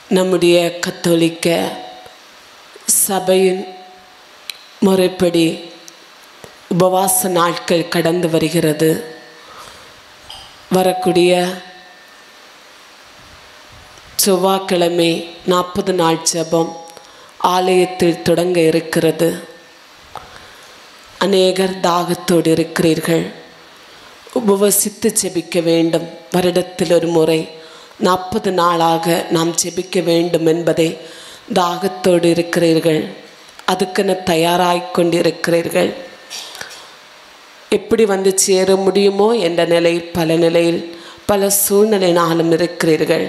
நம்முடைய கத்தோலிக்க சபையின் முறைப்படி உபவாச நாட்கள் கடந்து வருகிறது வரக்கூடிய செவ்வாய்க்கிழமை நாற்பது நாள் ஜெபம் ஆலயத்தில் தொடங்க இருக்கிறது அநேகர் தாகத்தோடு இருக்கிறீர்கள் உபவசித்து ஜெபிக்க வேண்டும் வருடத்தில் ஒரு முறை நாற்பது நாளாக நாம் ஜெபிக்க வேண்டும் என்பதை தாகத்தோடு இருக்கிறீர்கள் அதுக்கென தயாராகிக் கொண்டிருக்கிறீர்கள் எப்படி வந்து சேர முடியுமோ என்ற நிலையில் பல நிலையில் பல சூழ்நிலையினாலும் இருக்கிறீர்கள்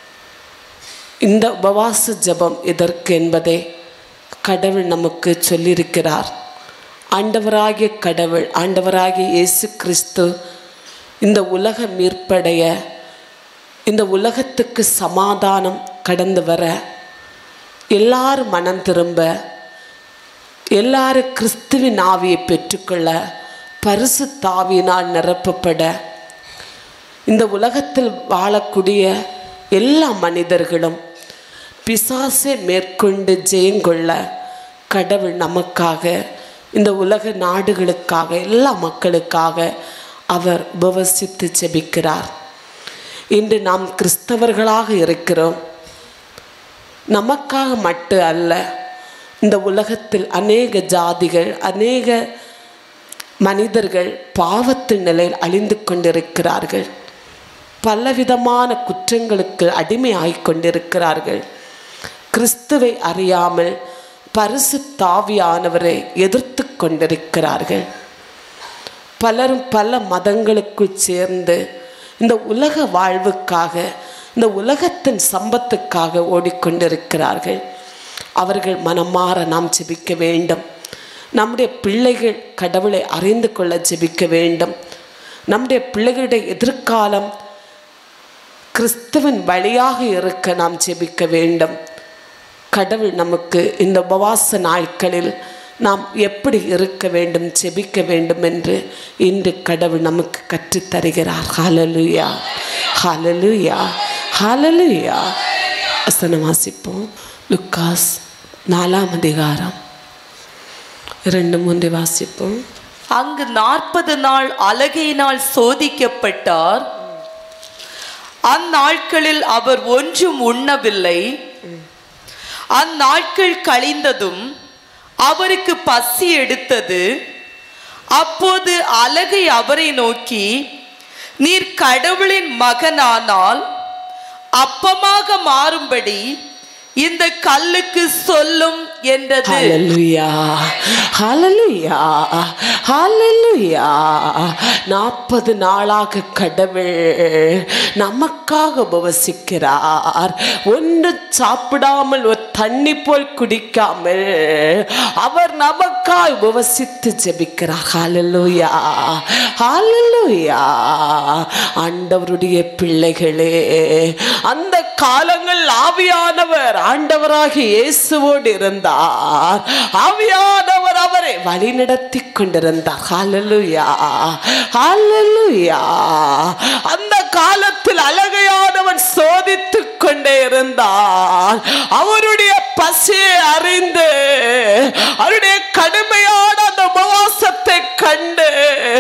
இந்த உபவாச ஜெபம் எதற்கு என்பதை கடவுள் நமக்கு சொல்லியிருக்கிறார் ஆண்டவராகிய கடவுள் ஆண்டவராகிய இயேசு கிறிஸ்து இந்த உலக மீட்படைய இந்த உலகத்துக்கு சமாதானம் கடந்து வர எல்லாரும் மனம் திரும்ப எல்லாரும் கிறிஸ்துவின் ஆவியை பெற்றுக்கொள்ள பரிசு தாவியினால் நிரப்பப்பட இந்த உலகத்தில் வாழக்கூடிய எல்லா மனிதர்களும் பிசாசை மேற்கொண்டு ஜெயங்கொள்ள கடவுள் நமக்காக இந்த உலக நாடுகளுக்காக எல்லா மக்களுக்காக அவர் உபவசித்து ஜெபிக்கிறார் இன்று நாம் கிறிஸ்தவர்களாக இருக்கிறோம் நமக்காக மட்டும் அல்ல இந்த உலகத்தில் அநேக ஜாதிகள் அநேக மனிதர்கள் பாவத்தின் நிலையில் அழிந்து கொண்டிருக்கிறார்கள் பலவிதமான குற்றங்களுக்கு அடிமையாகிக் கொண்டிருக்கிறார்கள் கிறிஸ்துவை அறியாமல் பரிசு தாவியானவரை எதிர்த்து கொண்டிருக்கிறார்கள் பலரும் பல மதங்களுக்குள் சேர்ந்து இந்த உலக வாழ்வுக்காக இந்த உலகத்தின் சம்பத்துக்காக ஓடிக்கொண்டிருக்கிறார்கள் அவர்கள் மனமாற நாம் ஜெபிக்க வேண்டும் நம்முடைய பிள்ளைகள் கடவுளை அறிந்து கொள்ள ஜெபிக்க வேண்டும் நம்முடைய பிள்ளைகளுடைய எதிர்காலம் கிறிஸ்துவின் வழியாக இருக்க நாம் ஜெபிக்க வேண்டும் கடவுள் நமக்கு இந்த உபவாச நாட்களில் நாம் எப்படி இருக்க வேண்டும் ஜெபிக்க வேண்டும் என்று இன்று கடவுள் நமக்கு கற்றுத்தருகிறார் ஹalleluya ஹalleluya ஹalleluya வசனம் வாசிப்போம் லுக்காஸ் நாலாம் அதிகாரம் இரண்டு மூன்று வாசிப்போம் அங்கு நாற்பது நாள் அழகையினால் சோதிக்கப்பட்டார் அந்நாட்களில் அவர் ஒன்றும் உண்ணவில்லை அந்நாட்கள் கழிந்ததும் அவருக்கு பசி எடுத்தது அப்போது அழகை அவரை நோக்கி நீர் கடவுளின் மகனானால் அப்பமாக மாறும்படி இந்த கல்லுக்கு சொல்லும் என்றது ஹalleluya ஹalleluya ஹalleluya நாற்பது நாளாக கடவுள் நமக்காக உபவசிக்கிறார் ஒன்று சாப்பிடாமல் ஒரு தண்ணி போல் குடிக்காமல் அவர் நமக்காய் உபவசித்து ஜெபிக்கிறார் ஹalleluya ஹalleluya ஆண்டவருடைய பிள்ளைகளே அந்த காலங்கள் ஆவியானவர் ஆண்டவராகி இயேசுவோடு இருந்தார் ஆவியானவர் அவரை வழிநடத்தி கொண்டிருந்தார் ஹalleluya ஹalleluya அந்த காலத்தில் அழகையானவன் சோதித்து கொண்டே இருந்தார் அவருடைய பசியை அறிந்து அவருடைய கடுமையான அந்த உபவாசத்தை கண்டு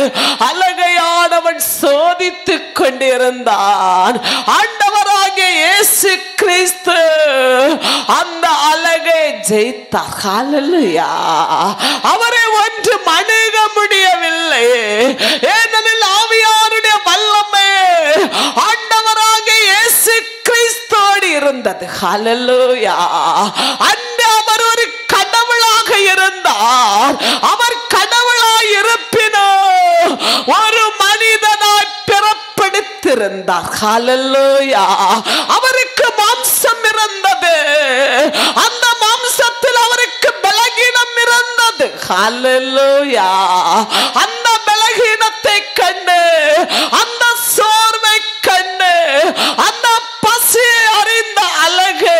அழகையானவன் சோதித்து கொண்டிருந்தான் ஆண்டவராகிய இயேசு கிறிஸ்து அந்த அழகை ஜெயித்தார் ஹalleluya அவரை ஒன்று அணுக முடியவில்லை ஏனெனில் ஆவியாருடைய வல்லமை ஆண்டவராகிய இயேசு கிறிஸ்தோடு இருந்தது ஹalleluya அந்த அவர் ஒரு கடவுளாக இருந்தார் அவர் கடவுளாய் இருப்பினோ ஒரு மனிதனாய் பிறப்படுத்திருந்தார் ஹalleluya அவருக்கு மாம்சம் இருந்தது அந்த மாம்சத்தில் அவருக்கு பலகீனம் இருந்தது ஹalleluya அந்த பலகீனத்தை கண்டு அந்த சோர்வை கண்டு அந்த பசியை அறிந்த அழகு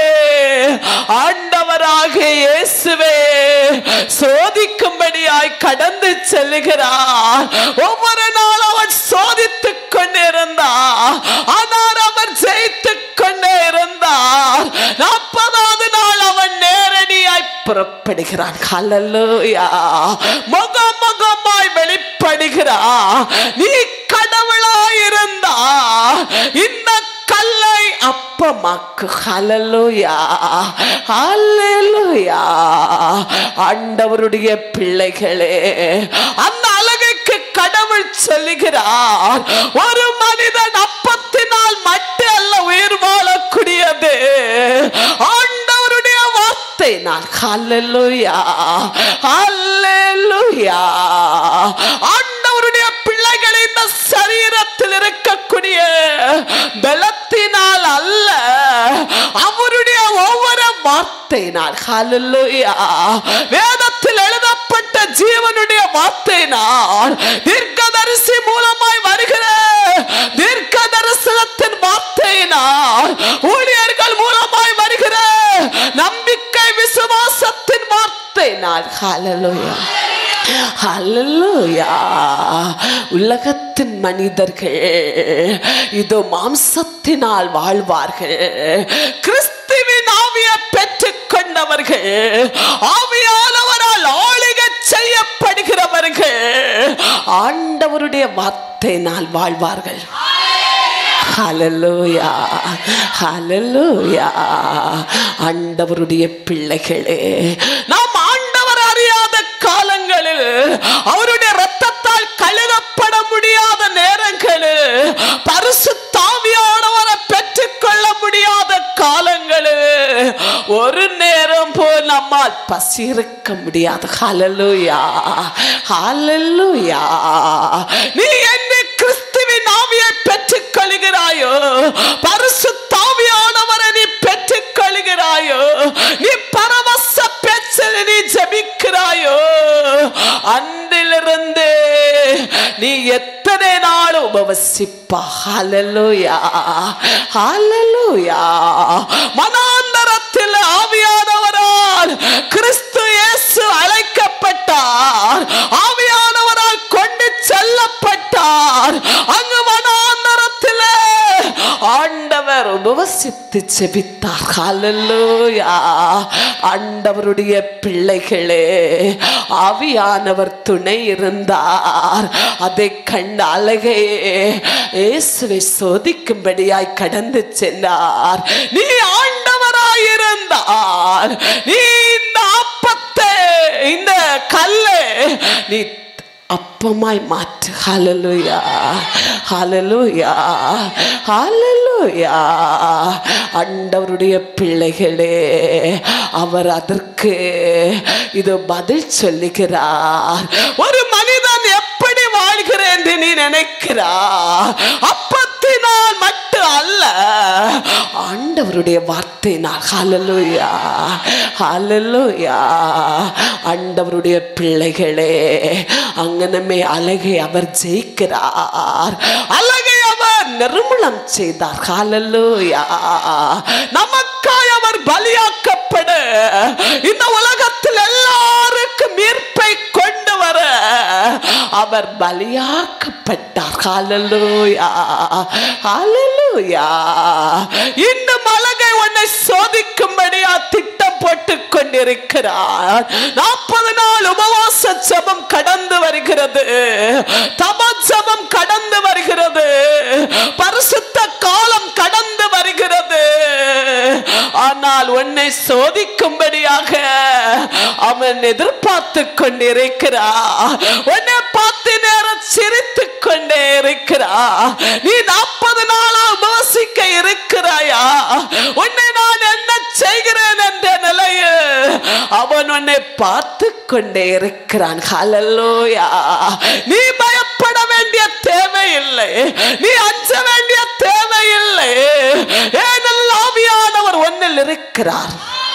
ஆண்டவராக இயேசுவே சோதிக்கும்படியாய் கடந்து செல்லுகிறார் ஒவ்வொரு நாளும் அவன் சோதித்துக் கொண்டிருந்தார் ஆனால் அவர் ஜெயித்துக் கொண்டே இருந்தார் புறப்படுகிறான் ஹalleluya முகமுகமாய் வெளிப்படுகிறான் நீ கடவுளாயிருந்தா இந்த கல்லை அப்பமாக்கு ஹalleluya ஹalleluya ஆண்டவருடைய பிள்ளைகளே அந்த அழகுக்கு கடவுள் சொல்லுகிறார் ஒரு மனிதன் அப்பத்தினால் மட்டும் அல்ல உயிர் வாழக்கூடியது ஆண்டவருடைய வார்த்தை நான் ஹalleluya ஹalleluya ஆண்டவருடைய பிள்ளைகள் இந்த சரீரத்தில் இருக்கக்கூடிய பலத்தினால் அல்ல அவருடைய ஒவ்வொரு வார்த்தையினால் ஹalleluya வேதத்தில் எழுதப்பட்ட ஜீவனுடைய வார்த்தையினால் தீர்க்கதரிசி மூலமாய் வருகிற தீர்க்க தரிசனத்தின் வார்த்தையினால் ஊழியர்கள் மூலமாய் வருகிற நம்பிக்கை விசுவாசத்தின் வார்த்தையினால் ஹalleluya ஹalleluya உலகத்தின் மனிதர்கள் இதோ மாம்சத்தினால் வாழ்வார்கள் கிறிஸ்துவின் ஆவியை பெற்றுக் கொண்டவர்கள் ஆவியானவரால் ஆளுகை செய்யப்படுகிறவர்கள் ஆண்டவருடைய வார்த்தையினால் வாழ்வார்கள் ஹalleluya ஹalleluya ஆண்டவருடைய பிள்ளைகளே நாம் ஆண்டவர் அறியாத காலங்களில் அவருடைய ரத்தத்தால் கழுகப்பட முடியாத நேரங்களில் பரிசுத்தாவியானவரை பெற்றுக்கொள்ள முடியாத காலங்களில் ஒரு நேரம் போல் நம்மால் பசி இருக்க முடியாது ஹalleluya ஹalleluya நீ என்ன கிறிஸ்துவின் ஆவியை பெற்றுக் கொள்கிறாயோ பரிசுத்தாவியானவரை நீ பெற்றுக் கொள்கிறாயோ நீ பரவச பேச்சில் நீ ஜெபிக்கிறாயோ அன்றிலிருந்து நீ எத்தனை நாள் உபவசிப்பா ஹalleluya ஹalleluya மனாந்தரத்தில் ஆவியானவரால் கிறிஸ்து இயேசு அழைக்கப்பட்டார் ஆவியானவரால் கொண்டு செல்லப்பட்டார் அங்கு மனாந்தரத்தில் ஆண்டவர் உபவசித்து செபித்தார் ஹalleluya ஆண்டவருடைய பிள்ளைகளே ஆவியானவர் துணை இருந்தார் அதை கண்ட அழகே இயேசுவை சோதிக்கும்படியாய் கடந்து சென்றார் நீ ஆண்டவராயிருந்தார் நீ இந்த அப்பத்தை இந்த கல்லை நீ அப்பமாய் மாற்று ஹalleluya ஹalleluya ஹalleluya ஆண்டவருடைய பிள்ளைகளே அவர் அதற்கு இது பதில் சொல்லுகிறார் ஒரு மனிதன் எப்படி வாழ்கிறேன் என்று நீ நினைக்கிறா அப்பத்தினால் மட்டும் அல்ல ஆண்டவருடைய வார்த்தையினால் ஹalleluya ஹalleluya ஆண்டவருடைய பிள்ளைகளே அங்கனமே அழகை அவர் ஜெயிக்கிறார் அழகை அவர் நிர்மூலம் செய்தார் ஹalleluya நமக்காய் அவர் பலியாக்கப்பட இந்த உலகத்தில் எல்லாருக்கும் மீட்பை கொண்டு வர அவர் பலியாக்கப்பட்டார் ஹalleluya ஹalleluya இந்த மலகை உன்னை சோதிக்கும்படியா திட்டம் போட்டுக் கொண்டிருக்கிறார் நாற்பது நாள் உபவாச ஜபம் கடந்து வருகிறது தப ஜபம் கடந்து வருகிறது பரிசுத்த காலம் கடந்து வருகிறது ஆனால் உன்னை சோதிக்கும்படியாக அவன் எதிர்பார்த்து கொண்டிருக்கிறார் உன்னை பார்த்து நேரம் சிரித்துக் கொண்டே இருக்கிறார் நீ நாற்பது நாளா உபவசிக்க இருக்கிறாயா உன்னை நான் என்ன செய்கிறேன் என்ற நிலையில் அவன் உன்னை பார்த்து கொண்டே இருக்கிறான் ஹalleluya நீ பயப்பட வேண்டிய தேவையில்லை நீ அஞ்ச வேண்டிய தேவையில்லை ஏனெல்லாம் ஆவியானவர் ஒன்னில் இருக்கிறார்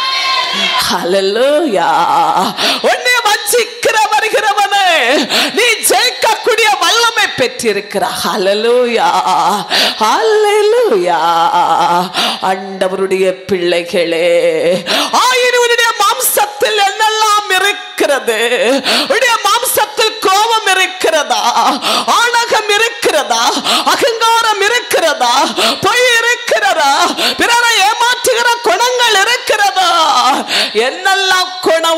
ஹalleluya உன்னை வஞ்சிக்கிற வருகிறவனே நீ ஜெயிக்கக்கூடிய வல்லமை பெற்றிருக்கிறார் ஹalleluya ஹalleluya ஆண்டவருடைய பிள்ளைகளே ஆயினுடைய மாம்சத்தில் என்னெல்லாம் இருக்கிறது உடைய மாம்சத்தில் கோபம் இருக்கிறதா ஆணகம் இருக்கிறதா அகங்காரம் இருக்கிறதா பொய் இருக்கிறதா பிறரை ஏமாற்றுகிற குணங்கள் இருக்கிறதா என்னெல்லாம் குணம்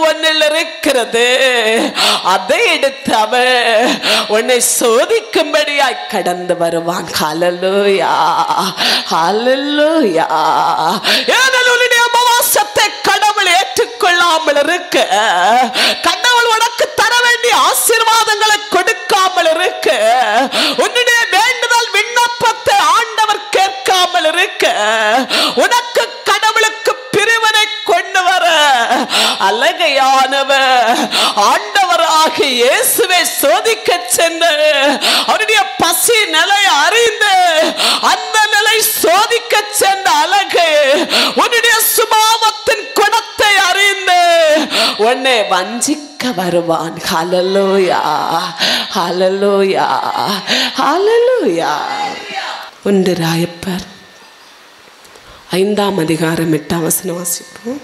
இருக்கிறது அதை எடுத்து அவன் உன்னை சோதிக்கும்படியாய் கடந்து வருவான் ஹalleluya ஹalleluya ஏனெனில் உன்னுடைய உபவாசத்தை கடவுள் ஏற்றுக்கொள்ளாமல் இருக்க கடவுள் உனக்கு தர வேண்டிய ஆசீர்வாதங்களை கொடுக்காமல் இருக்க உன்னுடைய வேண்டுதல் விண்ணப்பத்தை ஆண்டவர் கேட்காமல் இருக்க உனக்கு கடவுளுக்கு பிரிவினை கொண்டு வர அழகையானவர் ஆண்டவராக இயேசுவை சோதிக்க சென்று அவருடைய பசி நிலை அறிந்து அந்த நிலை சோதிக்க சென்ற அழகு உன்னுடைய சுபாவத்தின் குணத்தை அறிந்து உன்னை வஞ்சிக்க வருவான் ஹalleluya ஹalleluya ஹalleluya ஒன்று ராயப்பர் ஐந்தாம் அதிகாரம் எட்டாம் வசனம் வாசிப்போம்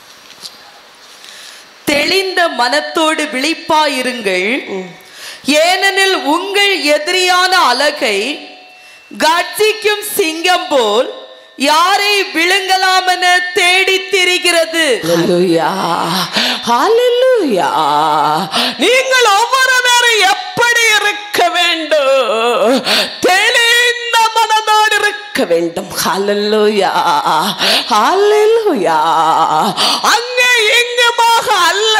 தெளிந்த மனத்தோடு விழிப்பாயிருங்கள் ஏனெனில் உங்கள் எதிரியான அலகை கர்ஜிக்கும் சிங்கம் போல் யாரை விழுங்கலாம் என தேடித் திரிகிறது ஹalleluya ஹalleluya நீங்கள் ஒவ்வொரு பேரும் எப்படி இருக்க வேண்டும் தெளிந்த மனதோடு இருக்க வேண்டும் ஹalleluya ஹalleluya அங்கே எங்குமாக அல்ல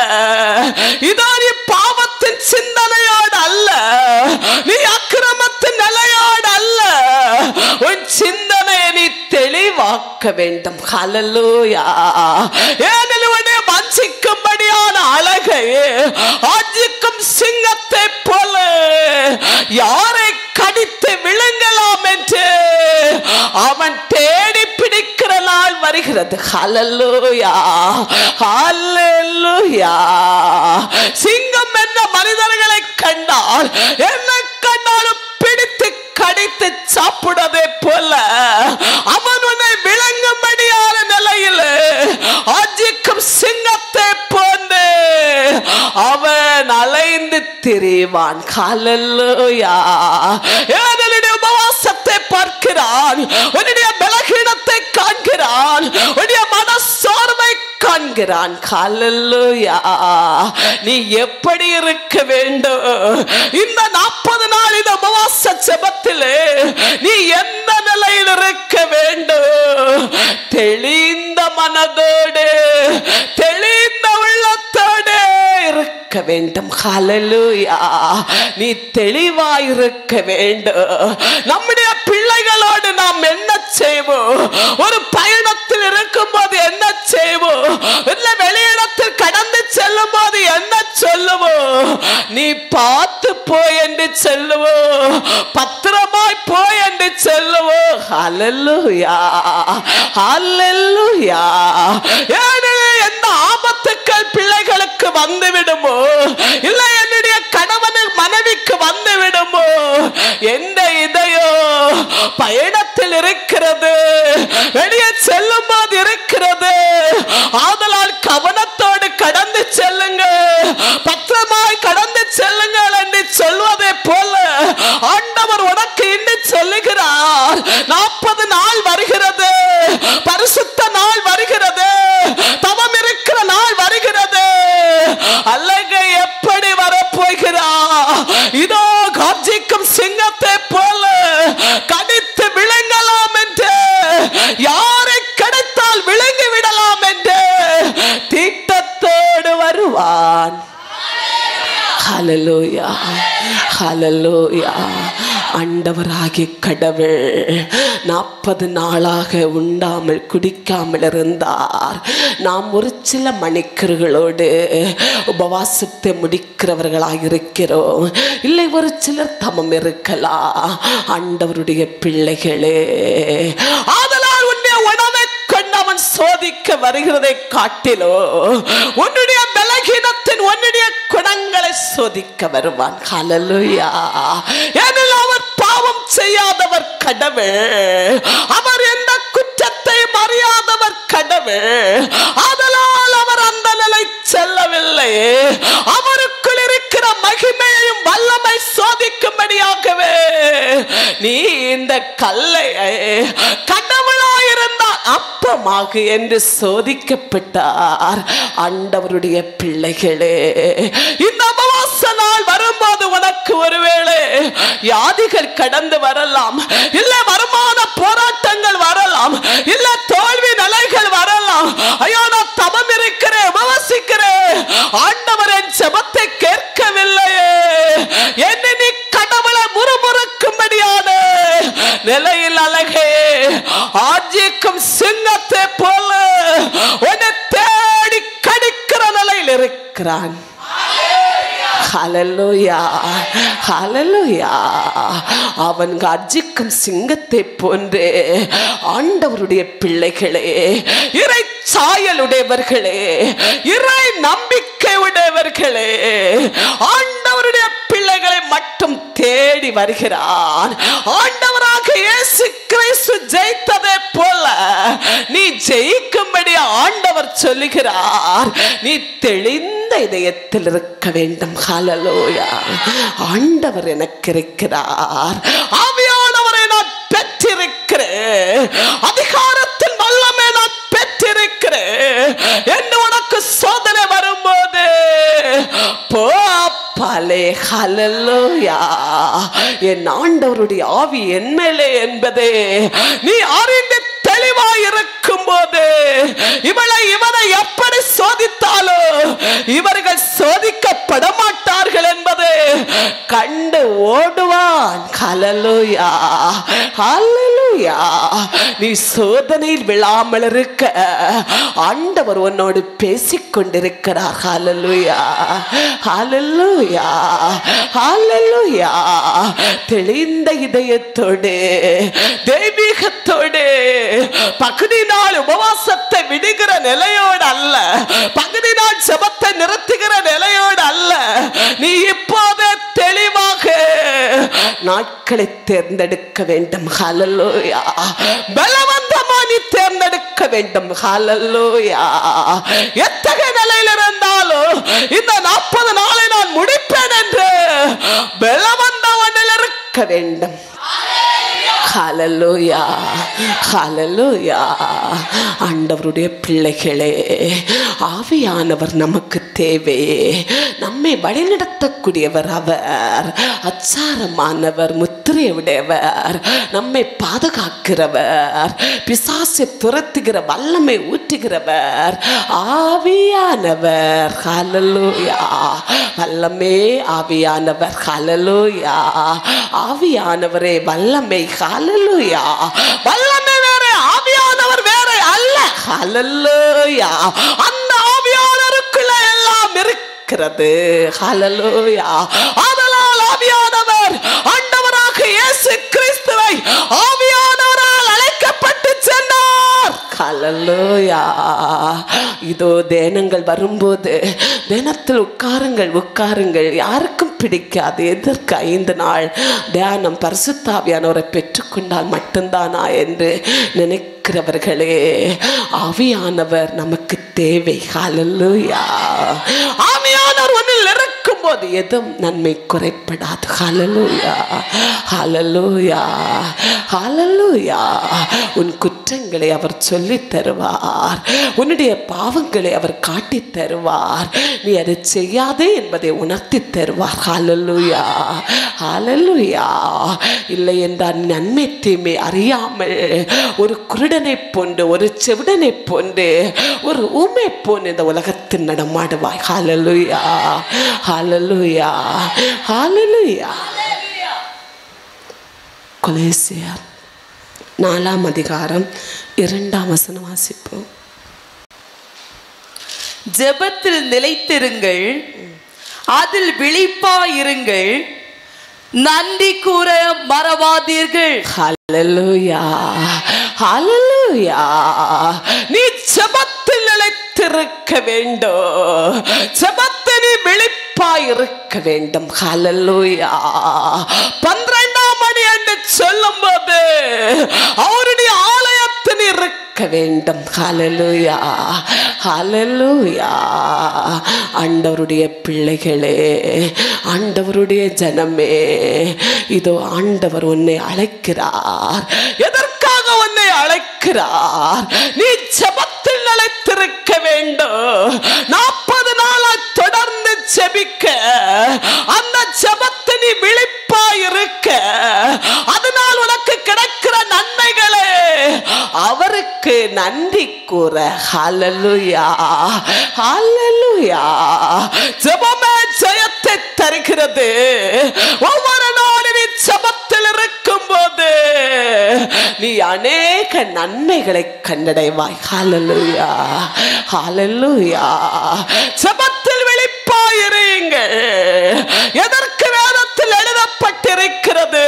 இதோ நீ பாவத்தின் சிந்தனையோடு அல்ல நீ அக்கிரமத்தின் நிலையோடு அல்ல உன் சிந்தனையை நீ தெளிவாக்க வேண்டும் ஹalleluya ஏனெனில் உன்னை வஞ்சிக்கும்படியான அழகை ஆஜிக்கும் சிங்கத்தை போல யாரை கடித்து விழுங்கலாம் என்று அவன் தேடி பிடிக்கிற நாள் வருகிறது ஹalleluya ஹalleluya சிங்கம் என்ற மனிதர்களை கண்டால் என்ன கண்டாலும் பிடித்து கடித்து சாப்பிடுவதை போல அவன் உன்னை விளங்கும்படியான நிலையில் ஆஜிக்கும் சிங்கத்தை போன்று அவன் அலைந்து திரிவான் ஹalleluya ஏனெனுடைய உபவாசத்தை பார்க்கிறான் உன்னுடைய பலகீனத்தை காண்கிறான் உன்னுடைய மன சோர்வை காண்கிறான் ஹalleluya நீ எப்படி இருக்க வேண்டும் இந்த நாற்பது நாள் இந்த உபவாச ஜெபத்திலே நீ எந்த நிலையில் இருக்க வேண்டும் தெளிந்த மனதோடு தெளிந்த உள்ளத்தோடு இருக்க வேண்டும் ஹalleluya நீ தெளிவாய் இருக்க வேண்டும் நம்முடைய பிள்ளைகளோடு நாம் என்ன செய்வோம் ஒரு பயணத்தில் இருக்கும்போது என்ன செய்வோம் இல்ல வெளியிடத்தில் கடந்து செல்லும் போது என்ன சொல்லுவோம் நீ பார்த்து போய் என்று சொல்லுவோம் பத்திரமாய் போய் என்று சொல்லுவோம் ஹalleluya ஹalleluya ஏனெனில் எந்த ஆபத்துக்கள் பிள்ளைகளுக்கு வந்து விடுமோ இல்ல என்னுடைய கணவனின் மனைவிக்கு வந்து விடுமோ எந்த இதயோ பயணத்தில் இருக்கிறது வெளியே செல்லும் போது இருக்கிறது ஆதலால் கவனத்தோடு கடந்து செல்லுங்க பத்திரமாய் கடந்து செல்லுங்கள் என்று சொல்வதை போல ஆண்டவர் உனக்கு இன்று சொல்லுகிறார் நாற்பது நாள் வருகிறது பரிசுத்த நாள் வருகிறது தவம் இருக்கிற நாள் வருகிறது அல்லகை எப்படி வரப்போகிறா இதோ கர்ஜிக்கும் சிங்கத்தை போல கடித்து விழுங்கலாம் என்று யாரை கிடைத்தால் விழுங்கி விடலாம் என்று திட்டத்தோடு வருவான் ஹalleluya ஹalleluya ஆண்டவராகிய கடவுள் நாற்பது நாளாக உண்டாமல் குடிக்காமல் இருந்தார் நாம் ஒரு சில மணிக்கர்களோடு உபவாசத்தை முடிக்கிறவர்களாக இருக்கிறோம் இல்லை ஒரு சிலர் தமம் இருக்கலாம் ஆண்டவருடைய பிள்ளைகளே ஆதலால் உன்னுடைய உணவை கொண்டு அவன் சோதிக்க வருகிறதை காட்டிலோ உன்னுடைய பலகீனத்தின் உன்னுடைய குணங்களை சோதிக்க வருவான் ஹalleluya ஏனெனில் அவர் பாவம் செய்யாதவர் கடவுள் அவர் எந்த குற்றத்தையும் அறியாதவர் கடவுள் ஆதலால் அவர் அந்த நிலை செல்லவில்லை அவருக்குள் இருக்கிற மகிமையையும் வல்லமை சோதிக்கும்படியாகவே நீ இந்த கல்லை கடவுளாயிருந்தால் அப்பமாகு என்று சோதிக்கப்பட்டார் ஆண்டவருடைய பிள்ளைகளே இந்த உபவாச நாள் வரும்போது உனக்கு ஒருவேளை வியாதிகள் கடந்து வரலாம் இல்ல வருமான போராட்டங்கள் வரலாம் இல்ல தோல்வி நிலைகள் வரலாம் ஐயோ நான் தவம் இருக்கிறேன் உபவசிக்கிறேன் ஆண்டவர் என் ஜெபத்தை கேட்கவில்லையே என்ன நீ கடவுளை முறுமுறுக்கும்படியான நிலையில் அழகே ஆஜிக்கும் சிங்கத்தை போல உன்னை தேடி கடிக்கிற நிலையில் இருக்கிறான் ஹalleluya ஹalleluya அவன் கர்ஜிக்கும் சிங்கத்தை போன்று ஆண்டவருடைய பிள்ளைகளே இறை சாயலுடையவர்களே இறை நம்பிக்கை உடையவர்களே ஆண்டவருடைய பிள்ளைகளை மட்டும் தேடி வருகிறான் ஆண்டவராக இயேசு கிறிஸ்து ஜெயித்ததை போல நீ ஜெயிக்கும்படி ஆண்டவர் சொல்லுகிறார் நீ தெளிந்த இதயத்தில் இருக்க வேண்டும் ஹalleluya ஆண்டவர் எனக்கு இருக்கிறார் ஆவியானவரை நான் பெற்றிருக்கிறேன் அதிகாரத்தின் வல்லமை நான் பெற்றிருக்கிறேன் என்று உனக்கு சோதனை வரும்போது போ பலே ஹalleluya என் ஆண்டவருடைய ஆவி என் மேலே என்பதே நீ அறிந்து தெளிவாய் இருக்கும் போது இவளை இவனை எப்படி சோதித்தாலோ இவர்கள் சோதிக்கப்பட மாட்டார்கள் என்பது கண்டு ஓடுவான் ஹalleluya ஹalleluya நீ சோதனையில் விழாமல் இருக்க ஆண்டவர் உன்னோடு பேசிக் கொண்டிருக்கிறார் ஹalleluya ஹalleluya ஹalleluya தெளிந்த இதயத்தோடு தெய்வீகத்தோடு பகுதி நாள் உபவாசத்தை விடுகிற நிலையோடு அல்ல பகுதி நாள் செபத்தை நிறுத்துகிற நிலையோடு அல்ல நீ இப்போதே தெளிவாக நாட்களை தேர்ந்தெடுக்க வேண்டும் ஹalleluya பலவந்தமா நீ தேர்ந்தெடுக்க வேண்டும் ஹalleluya எத்தகைய நிலையில் இருந்தாலும் இந்த நாற்பது நாளை நான் முடிப்பேன் என்று பலவந்தவனில் இருக்க வேண்டும் ஹalleluya ஹalleluya ஆண்டவருடைய பிள்ளைகளே ஆவியானவர் நமக்கு தேவை நம்மை வழிநடத்தக்கூடியவர் அவர் அச்சாரமானவர் முத்திரையுடையவர் நம்மை பாதுகாக்கிறவர் பிசாசை துரத்துகிற வல்லமை ஊற்றுகிறவர் ஆவியானவர் ஹalleluya வல்லமே ஆவியானவர் ஹalleluya ஆவியானவரே வல்லமை ஹalleluya வல்லமை வேற ஆவியானவர் வேற அல்ல ஹalleluya அந்த ஆவியானவருக்குள்ள எல்லாம் இருக்கிறது ஹalleluya ஆதலால் ஆவியானவர் ஆண்டவராக இயேசு கிறிஸ்துவை ஆவியானவரால் அழைக்கப்பட்டு சென்றார் ஹalleluya இதோ தேனங்கள் வரும்போது தினத்தில் உட்காருங்கள் உட்காருங்கள் யாருக்கும் பிடிக்காது எதற்கு ஐந்து நாள் தியானம் பரிசுத்தாவியானவரை பெற்றுக்கொண்டால் மட்டும்தானா என்று நினைக்கிறவர்களே ஆவியானவர் நமக்கு தேவை ஹalleluya ஆவியானவர் ஒன்றில் இருக்கும் போது எதுவும் நன்மை குறைப்படாது ஹalleluya ஹalleluya ஹalleluya உன் குற்றங்களை அவர் சொல்லித் தருவார் உன்னுடைய பாவங்களை அவர் காட்டித் தருவார் நீ அதை செய்யாதே என்பதை உணர்த்தி தருவார் ஹalleluya ஹalleluya இல்லை என்றால் நன்மை தீமை அறியாமல் ஒரு குருடனை போன்று ஒரு செவிடனை போன்று ஒரு ஊமை போன்று இந்த உலகத்தில் நடமாடுவாய் ஹalleluya ஹalleluya ஹalleluya கொலேசியர் நாலாம் அதிகாரம் இரண்டாம் வசனம் வாசிப்போம் ஜெபத்தில் நிலைத்திருங்கள் அதில் விழிப்பாயிருங்கள் நன்றி கூற மறவாதீர்கள் ஹalleluya ஹalleluya நீ ஜெபத்தில் நிலைத்திருக்க வேண்டும் ஜெபத்தில் நீ விழிப்பாய் இருக்க வேண்டும் ஹalleluya பன்னிரண்டாம் மணி என்று சொல்லும்போது அவருடைய ஆலயத்தில் இருக்க வேண்டும் ஹalleluya ஹalleluya ஆண்டவருடைய பிள்ளைகளே ஆண்டவருடைய ஜனமே இதோ ஆண்டவர் உன்னை அழைக்கிறார் எதற்காக உன்னை அழைக்கிறார் இருக்கிறார் நீ ஜெபத்தில் நிலைத்திருக்க வேண்டும் நாற்பது நாளா தொடர்ந்து ஜெபிக்க அந்த ஜெபத்தை நீ விழிப்பா இருக்க அதனால் உனக்கு கிடைக்கிற நன்மைகளே அவருக்கு நன்றி கூற ஹalleluya ஹalleluya ஜெபமே ஜெயத்தை தருகிறது ஒவ்வொரு நாளும் நீ ஜெபத்தில் இருக்கும்போது நீ அநேக நன்மைகளை கண்டடைவாய் ஹalleluya ஹalleluya ஜெபத்தில் வெளிப்பாயிருங்கள் எதற்கு வேதத்தில் எழுதப்பட்டிருக்கிறது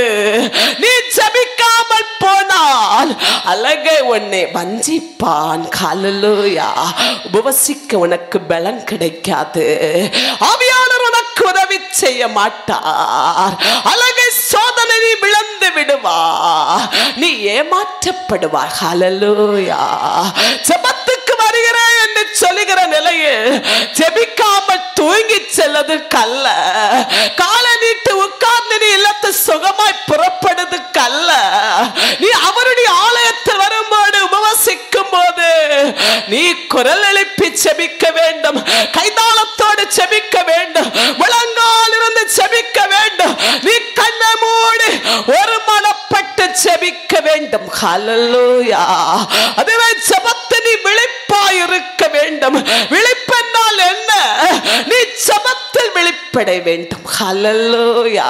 நீ ஜெபிக்காமல் போனால் அழகை உன்னை வஞ்சிப்பான் ஹalleluya உபவசிக்க உனக்கு பலன் கிடைக்காது ஆவியாளர் உனக்கு உதவி செய்ய மாட்டார் அழகை சோதனை நீ விழுந்து விடுவா நீ ஏமாற்றப்படுவாய் ஹalleluya ஜெபத்துக்கு வருகிறேன் என்று சொல்லுகிற நிலையில் ஜெபிக்காமல் தூங்கி செல்லது கல்ல காலை நீட்டு உட்கார்ந்து நீ இல்லத்து சுகமாய் புறப்படுது கல்ல நீ அவருடைய ஆலயத்தில் வரும்போது உபவசிக்கும் போது நீ குரல் எழுப்பி செபிக்க வேண்டும் கைதாளத்தோடு செபிக்க வேண்டும் முழங்கால் இருந்து செபிக்க வேண்டும் நீ கண்ணை மூடி ஒரு மனப்பட்டு செபிக்க வேண்டும் ஹalleluya அதுவே ஜெபத்தை நீ விழிப்பாய் இருக்க வேண்டும் விழிப்பென்றால் என்ன நீ ஜெபத்தில் விழிப்பட வேண்டும் ஹalleluya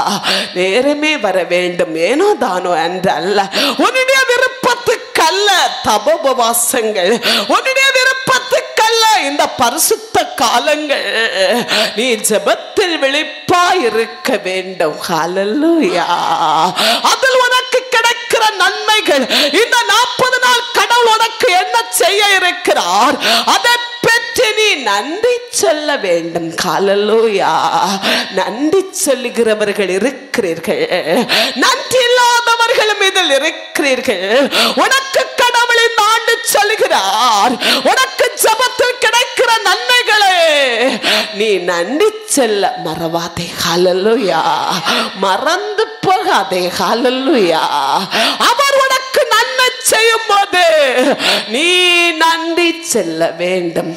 நேரமே வர வேண்டும் ஏனோ தானோ என்றல்ல உன்னுடைய விருப்பத்துக்கல்ல தபோபவாசங்கள் உன்னுடைய விருப்பத்துக்கல்ல இந்த பரிசுத்த காலங்கள் நீ ஜெபத்தில் விழிப்பாய் இருக்க வேண்டும் ஹalleluya அதில் உனக்கு கிடைக்கிற நன்மைகள் இந்த நாற்பது நாள் கடவுள் உனக்கு என்ன செய்ய இருக்கிறார் அதை பெற்று நீ நன்றி சொல்ல வேண்டும் காலலோயா நன்றி சொல்லுகிறவர்கள் இருக்கிறீர்கள் நன்றி இல்லாதவர்களும் இதில் இருக்கிறீர்கள் உனக்கு கடவுள் இந்த ஆண்டு சொல்லுகிறார் உனக்கு ஜபத்தில் கிடைக்கிற நன்மைகளே நீ நன்றி செல்ல மறவாதே ஹalleluya மறந்து போகாதே ஹalleluya அவர் உனக்கு நன்மை செய்யும் போது நீ நன்றி செல்ல வேண்டும்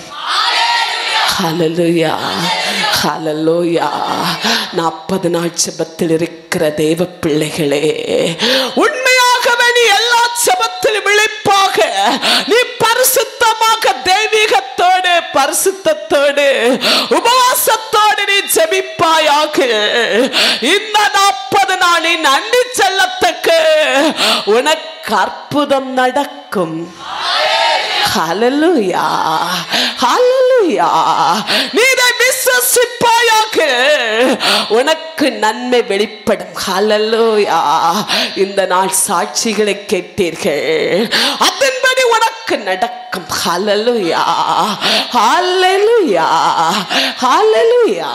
ஹalleluya ஹalleluya நாற்பது நாள் ஜெபத்தில் இருக்கிற தேவ பிள்ளைகளே உண்மையாகவே நீ எல்லா ஜெபத்தில் விழிப்பாக நீ பரிசுத்தமாக தெய்வீகத்தோடு பரிசுத்தத்தோடு உபவாசத்தோடு நீ ஜெபிப்பாயாக இந்த நாற்பது நாளின் நன்றி செல்லத்தக்க உனக்கு அற்புதம் நடக்கும் ஹalleluya ஹalleluya நீ இதை விசுவசிப்பாயாக உனக்கு நன்மை வெளிப்படும் ஹalleluya இந்த நாள் சாட்சிகளை கேட்டீர்கள் அதன்படி உனக்கு நடக்கும் ஹalleluya ஹalleluya ஹalleluya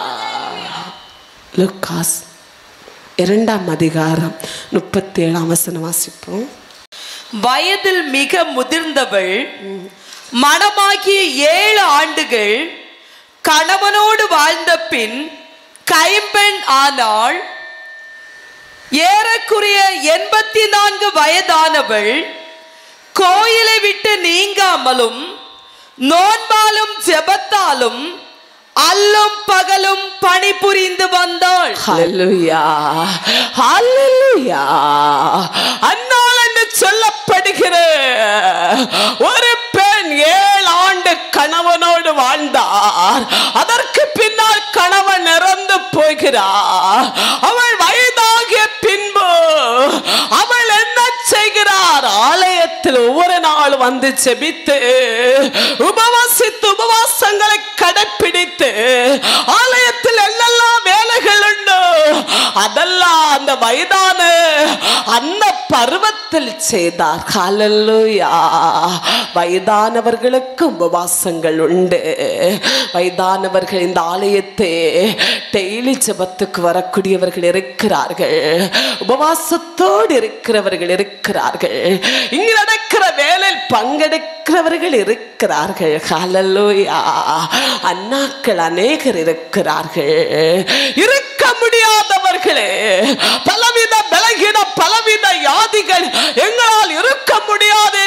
லுக்காஸ் இரண்டாம் அதிகாரம் முப்பத்தி ஏழாம் வசனம் வாசிப்போம் வயதில் மிக முதிர்ந்தவள் மணமாகிய ஏழு ஆண்டுகள் கணவனோடு வாழ்ந்த பின் கைம்பெண் ஆனாள் ஏறக்குறைய எண்பத்தி நான்கு வயதானவள் கோயிலை விட்டு நீங்காமலும் நோன்பாலும் ஜெபத்தாலும் அல்லும் பகலும் பணிபுரிந்து வந்தாள் ஹalleluya ஹalleluya அன்னாள் என்று சொல்லப்படுகிற ஒரு பெண் ஏழு ஆண்டு கணவனோடு வாழ்ந்தார் அதற்கு பின்னால் கணவன் இறந்து போகிறார் அவள் வயதாகிய பின்பு அவள் என்ன செய்கிறார் ஆலயத்தில் ஒவ்வொரு நாள் வந்து செபித்து உபவாசித்து உபவாசங்களை கடைப்பிடித்து ஆலயத்தில் என்னெல்லாம் வேலைகள் உண்டு அதெல்லாம் அந்த வயதான அந்த பருவத்தில் செய்தார் ஹalleluya வயதானவர்களுக்கு உபவாசங்கள் உண்டு வயதானவர்கள் இந்த ஆலயத்தை டெய்லி ஜெபத்துக்கு வரக்கூடியவர்கள் இருக்கிறார்கள் உபவாசத்தோடு இருக்கிறவர்கள் இருக்கிறார்கள் இங்கு நடக்கிற வேலையில் பங்கெடுக்கிறவர்கள் இருக்கிறார்கள் ஹalleluya அண்ணாக்கள் அநேகர் இருக்கிறார்கள் இருக்க முடியாதவர்களே பலவித பலகீன பலவித யாதிகள் எங்களால் இருக்க முடியாது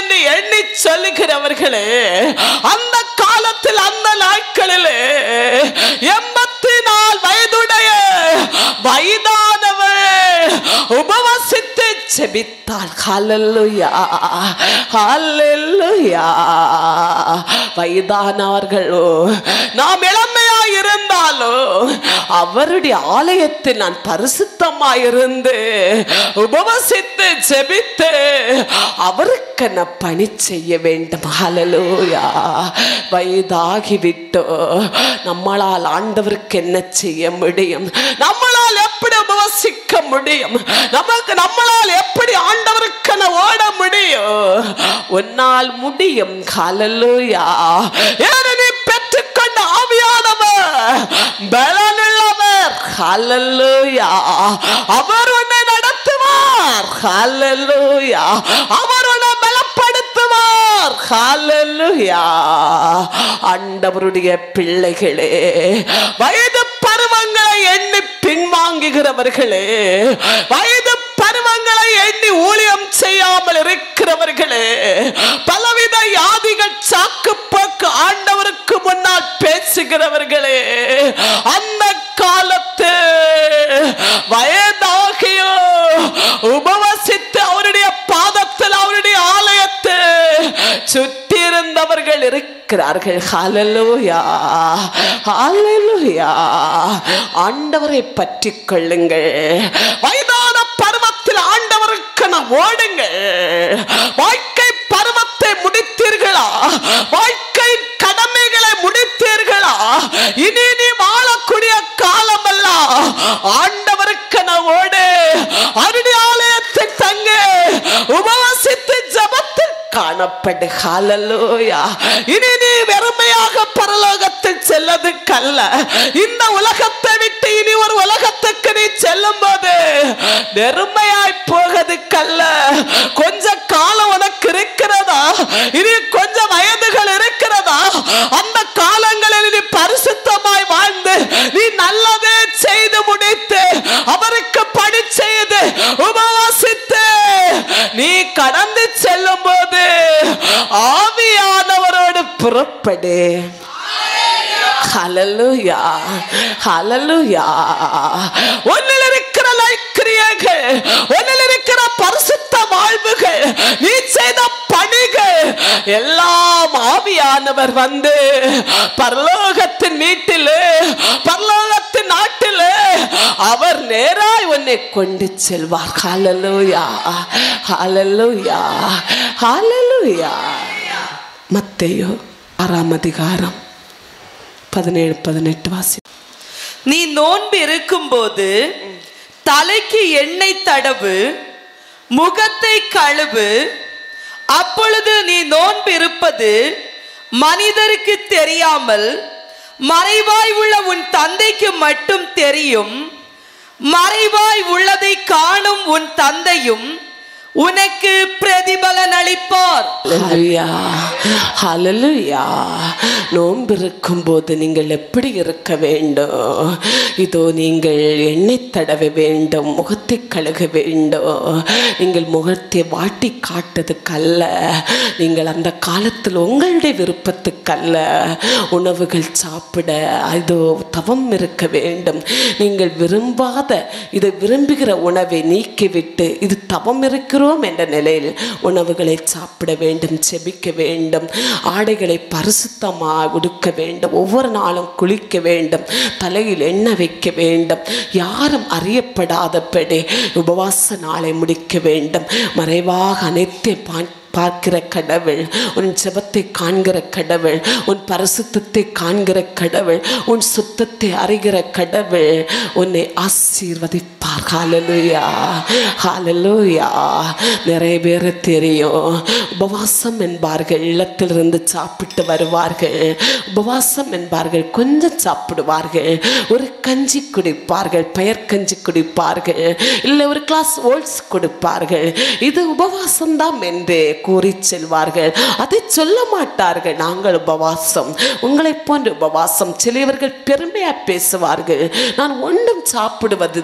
பிள்ளைகளே அந்த காலத்தில் அந்த நாட்களிலே எண்பத்தி நாலு வயதுடைய வயதானவள் உபவசித்து செபித்தாள் ஹalleluya ஹalleluya வயதானவர்களோ நாம் இளமையாய் இருந்தாலும் அவருடைய ஆலயத்தில் நான் பரிசுத்தமாயிருந்து உபவசித்து ஜெபித்து அவருக்கு நான் பணி செய்ய வேண்டும் ஹalleluya வயதாகிவிட்டோ நம்மளால் ஆண்டவருக்கு என்ன செய்ய முடியும் நம்மளால் எப்படி உபவசிக்க முடியும் நமக்கு நம்மளால் எப்படி ஆண்டவருக்கு ஓட முடியும் உன்னால் முடியும் ஹalleluya ஏன நீ பெற்றுக்கொண்ட ஆவியானவர் பலனுள்ளவர் ஹalleluya அவர் உன்னை நடத்துவார் ஹalleluya அவர் உன்னை பலப்படுத்துவார் ஹalleluya ஆண்டவருடைய பிள்ளைகளே வயது பருவங்களை எண்ணி பின்வாங்குகிறவர்களே வயது பருவங்களை எண்ணி ஊழியம் செய்யாமல் இருக்கிறவர்களே பலவித யாதிகள் சாக்கு போக்கு ஆண்டவருக்கு முன்னால் பேசுகிறவர்களே அந்த காலத்து வயதாகியோ உபவசித்து அவருடைய பாதத்தில் அவருடைய ஆலயத்தை சுற்றி இருந்தவர்கள் இருக்கிறார்கள் ஹalleluya ஹalleluya ஆண்டவரை பற்றி கொள்ளுங்கள் வயதான பருவத்தில் ஆண்டவருக்கு நான் ஓடுங்கள் வாழ்க்கை பருவத்தை முடித்தீர்களா வாழ்க்கை கடமைகளை முடித்தீர்களா இனி நீ வாழக்கூடிய காலமெல்லாம் ஆண்டவருக்கு நான் ஓடு அவருடைய ஆலயத்தில் தங்கு உபவசித்து ஜபத்தில் காணப்படு ஹalleluya இனி நீ வெறுமையாக பரலோகத்தில் செல்லது கல்ல இந்த உலகத்தை விட்டு இனி ஒரு உலகத்துக்கு நீ செல்லும் போது வெறுமையாய் போகது கல்ல கொஞ்ச காலம் உனக்கு இருக்கிறதா இனி கொஞ்சம் வயதுகள் இருக்கிறதா அந்த காலங்களில் நீ பரிசுத்தமாய் வாழ்ந்து நீ நல்லதே செய்து முடித்து அவருக்கு பணி செய்து உபவாசித்து நீ கடந்து செல்லும் போது ஆவியானவரோடு புறப்படு ஹalleluya ஹalleluya உன்னில் இருக்கிற லைக்கிரியர்கள் உன்னில் இருக்கிற பரிசுத்த வாழ்வுகள் நீ செய்த பணிகள் எல்லாம் ஆவியானவர் வந்து பரலோகத்தின் வீட்டிலே பரலோகத்தின் நாட்டிலே அவர் நேராய் உன்னை கொண்டு செல்வார் ஹalleluya ஹalleluya ஹalleluya மத்தேயு ஆறாம் அதிகாரம் பதினேழு பதினெட்டு வாசி நீ நோன்பு இருக்கும்போது தலைக்கு எண்ணெய் தடவு முகத்தை கழுவு அப்பொழுது நீ நோன்பு இருப்பது மனிதருக்கு தெரியாமல் மறைவாய் உள்ள உன் தந்தைக்கு மட்டும் தெரியும் மறைவாய் உள்ளதை காணும் உன் தந்தையும் உனக்கு பிரதிபலன் அளிப்பார் ஹalleluya ஹalleluya நோன்பு இருக்கும்போது நீங்கள் எப்படி இருக்க வேண்டும் இதோ நீங்கள் எண்ணெய் தடவ வேண்டும் முகத்தை கழுக வேண்டும் நீங்கள் முகத்தை வாட்டி காட்டதுக்கல்ல நீங்கள் அந்த காலத்தில் உங்களுடைய விருப்பத்துக்கல்ல உணவுகள் சாப்பிட இதோ தவம் இருக்க வேண்டும் நீங்கள் விரும்பாத இதை விரும்புகிற உணவை நீக்கிவிட்டு இது தவம் இருக்கிறோம் என்ற நிலையில் உணவுகளை சாப்பிட வேண்டும் செபிக்க வேண்டும் ஆடைகளை பரிசுத்தமாக உடுக்க வேண்டும் ஒவ்வொரு நாளும் குளிக்க வேண்டும் தலையில் எண்ணெய் வைக்க வேண்டும் யாரும் அறியப்படாதபடி உபவாச நாளை முடிக்க வேண்டும் மறைவாக அனைத்தை பான் பார்க்கிற கடவுள் உன் ஜெபத்தை காண்கிற கடவுள் உன் பரிசுத்தத்தை காண்கிற கடவுள் உன் சுத்தத்தை அறிகிற கடவுள் உன்னை ஆசீர்வதிப்பார் ஹalleluya ஹalleluya நிறைய பேர் தெரியும் உபவாசம் என்பார்கள் இல்லத்திலிருந்து சாப்பிட்டு வருவார்கள் உபவாசம் என்பார்கள் கொஞ்சம் சாப்பிடுவார்கள் ஒரு கஞ்சி குடிப்பார்கள் பெயர் கஞ்சி குடிப்பார்கள் இல்லை ஒரு கிளாஸ் ஓல்ஸ் கொடுப்பார்கள் இது உபவாசம்தான் என்று கூறி செல்வார்கள் அதை சொல்ல மாட்டார்கள் நாங்கள் உபவாசம் உங்களைப் போன்ற உபவாசம் சிலவர்கள் பெருமையாக பேசுவார்கள் நான் ஒன்றும் சாப்பிடுவதில்லை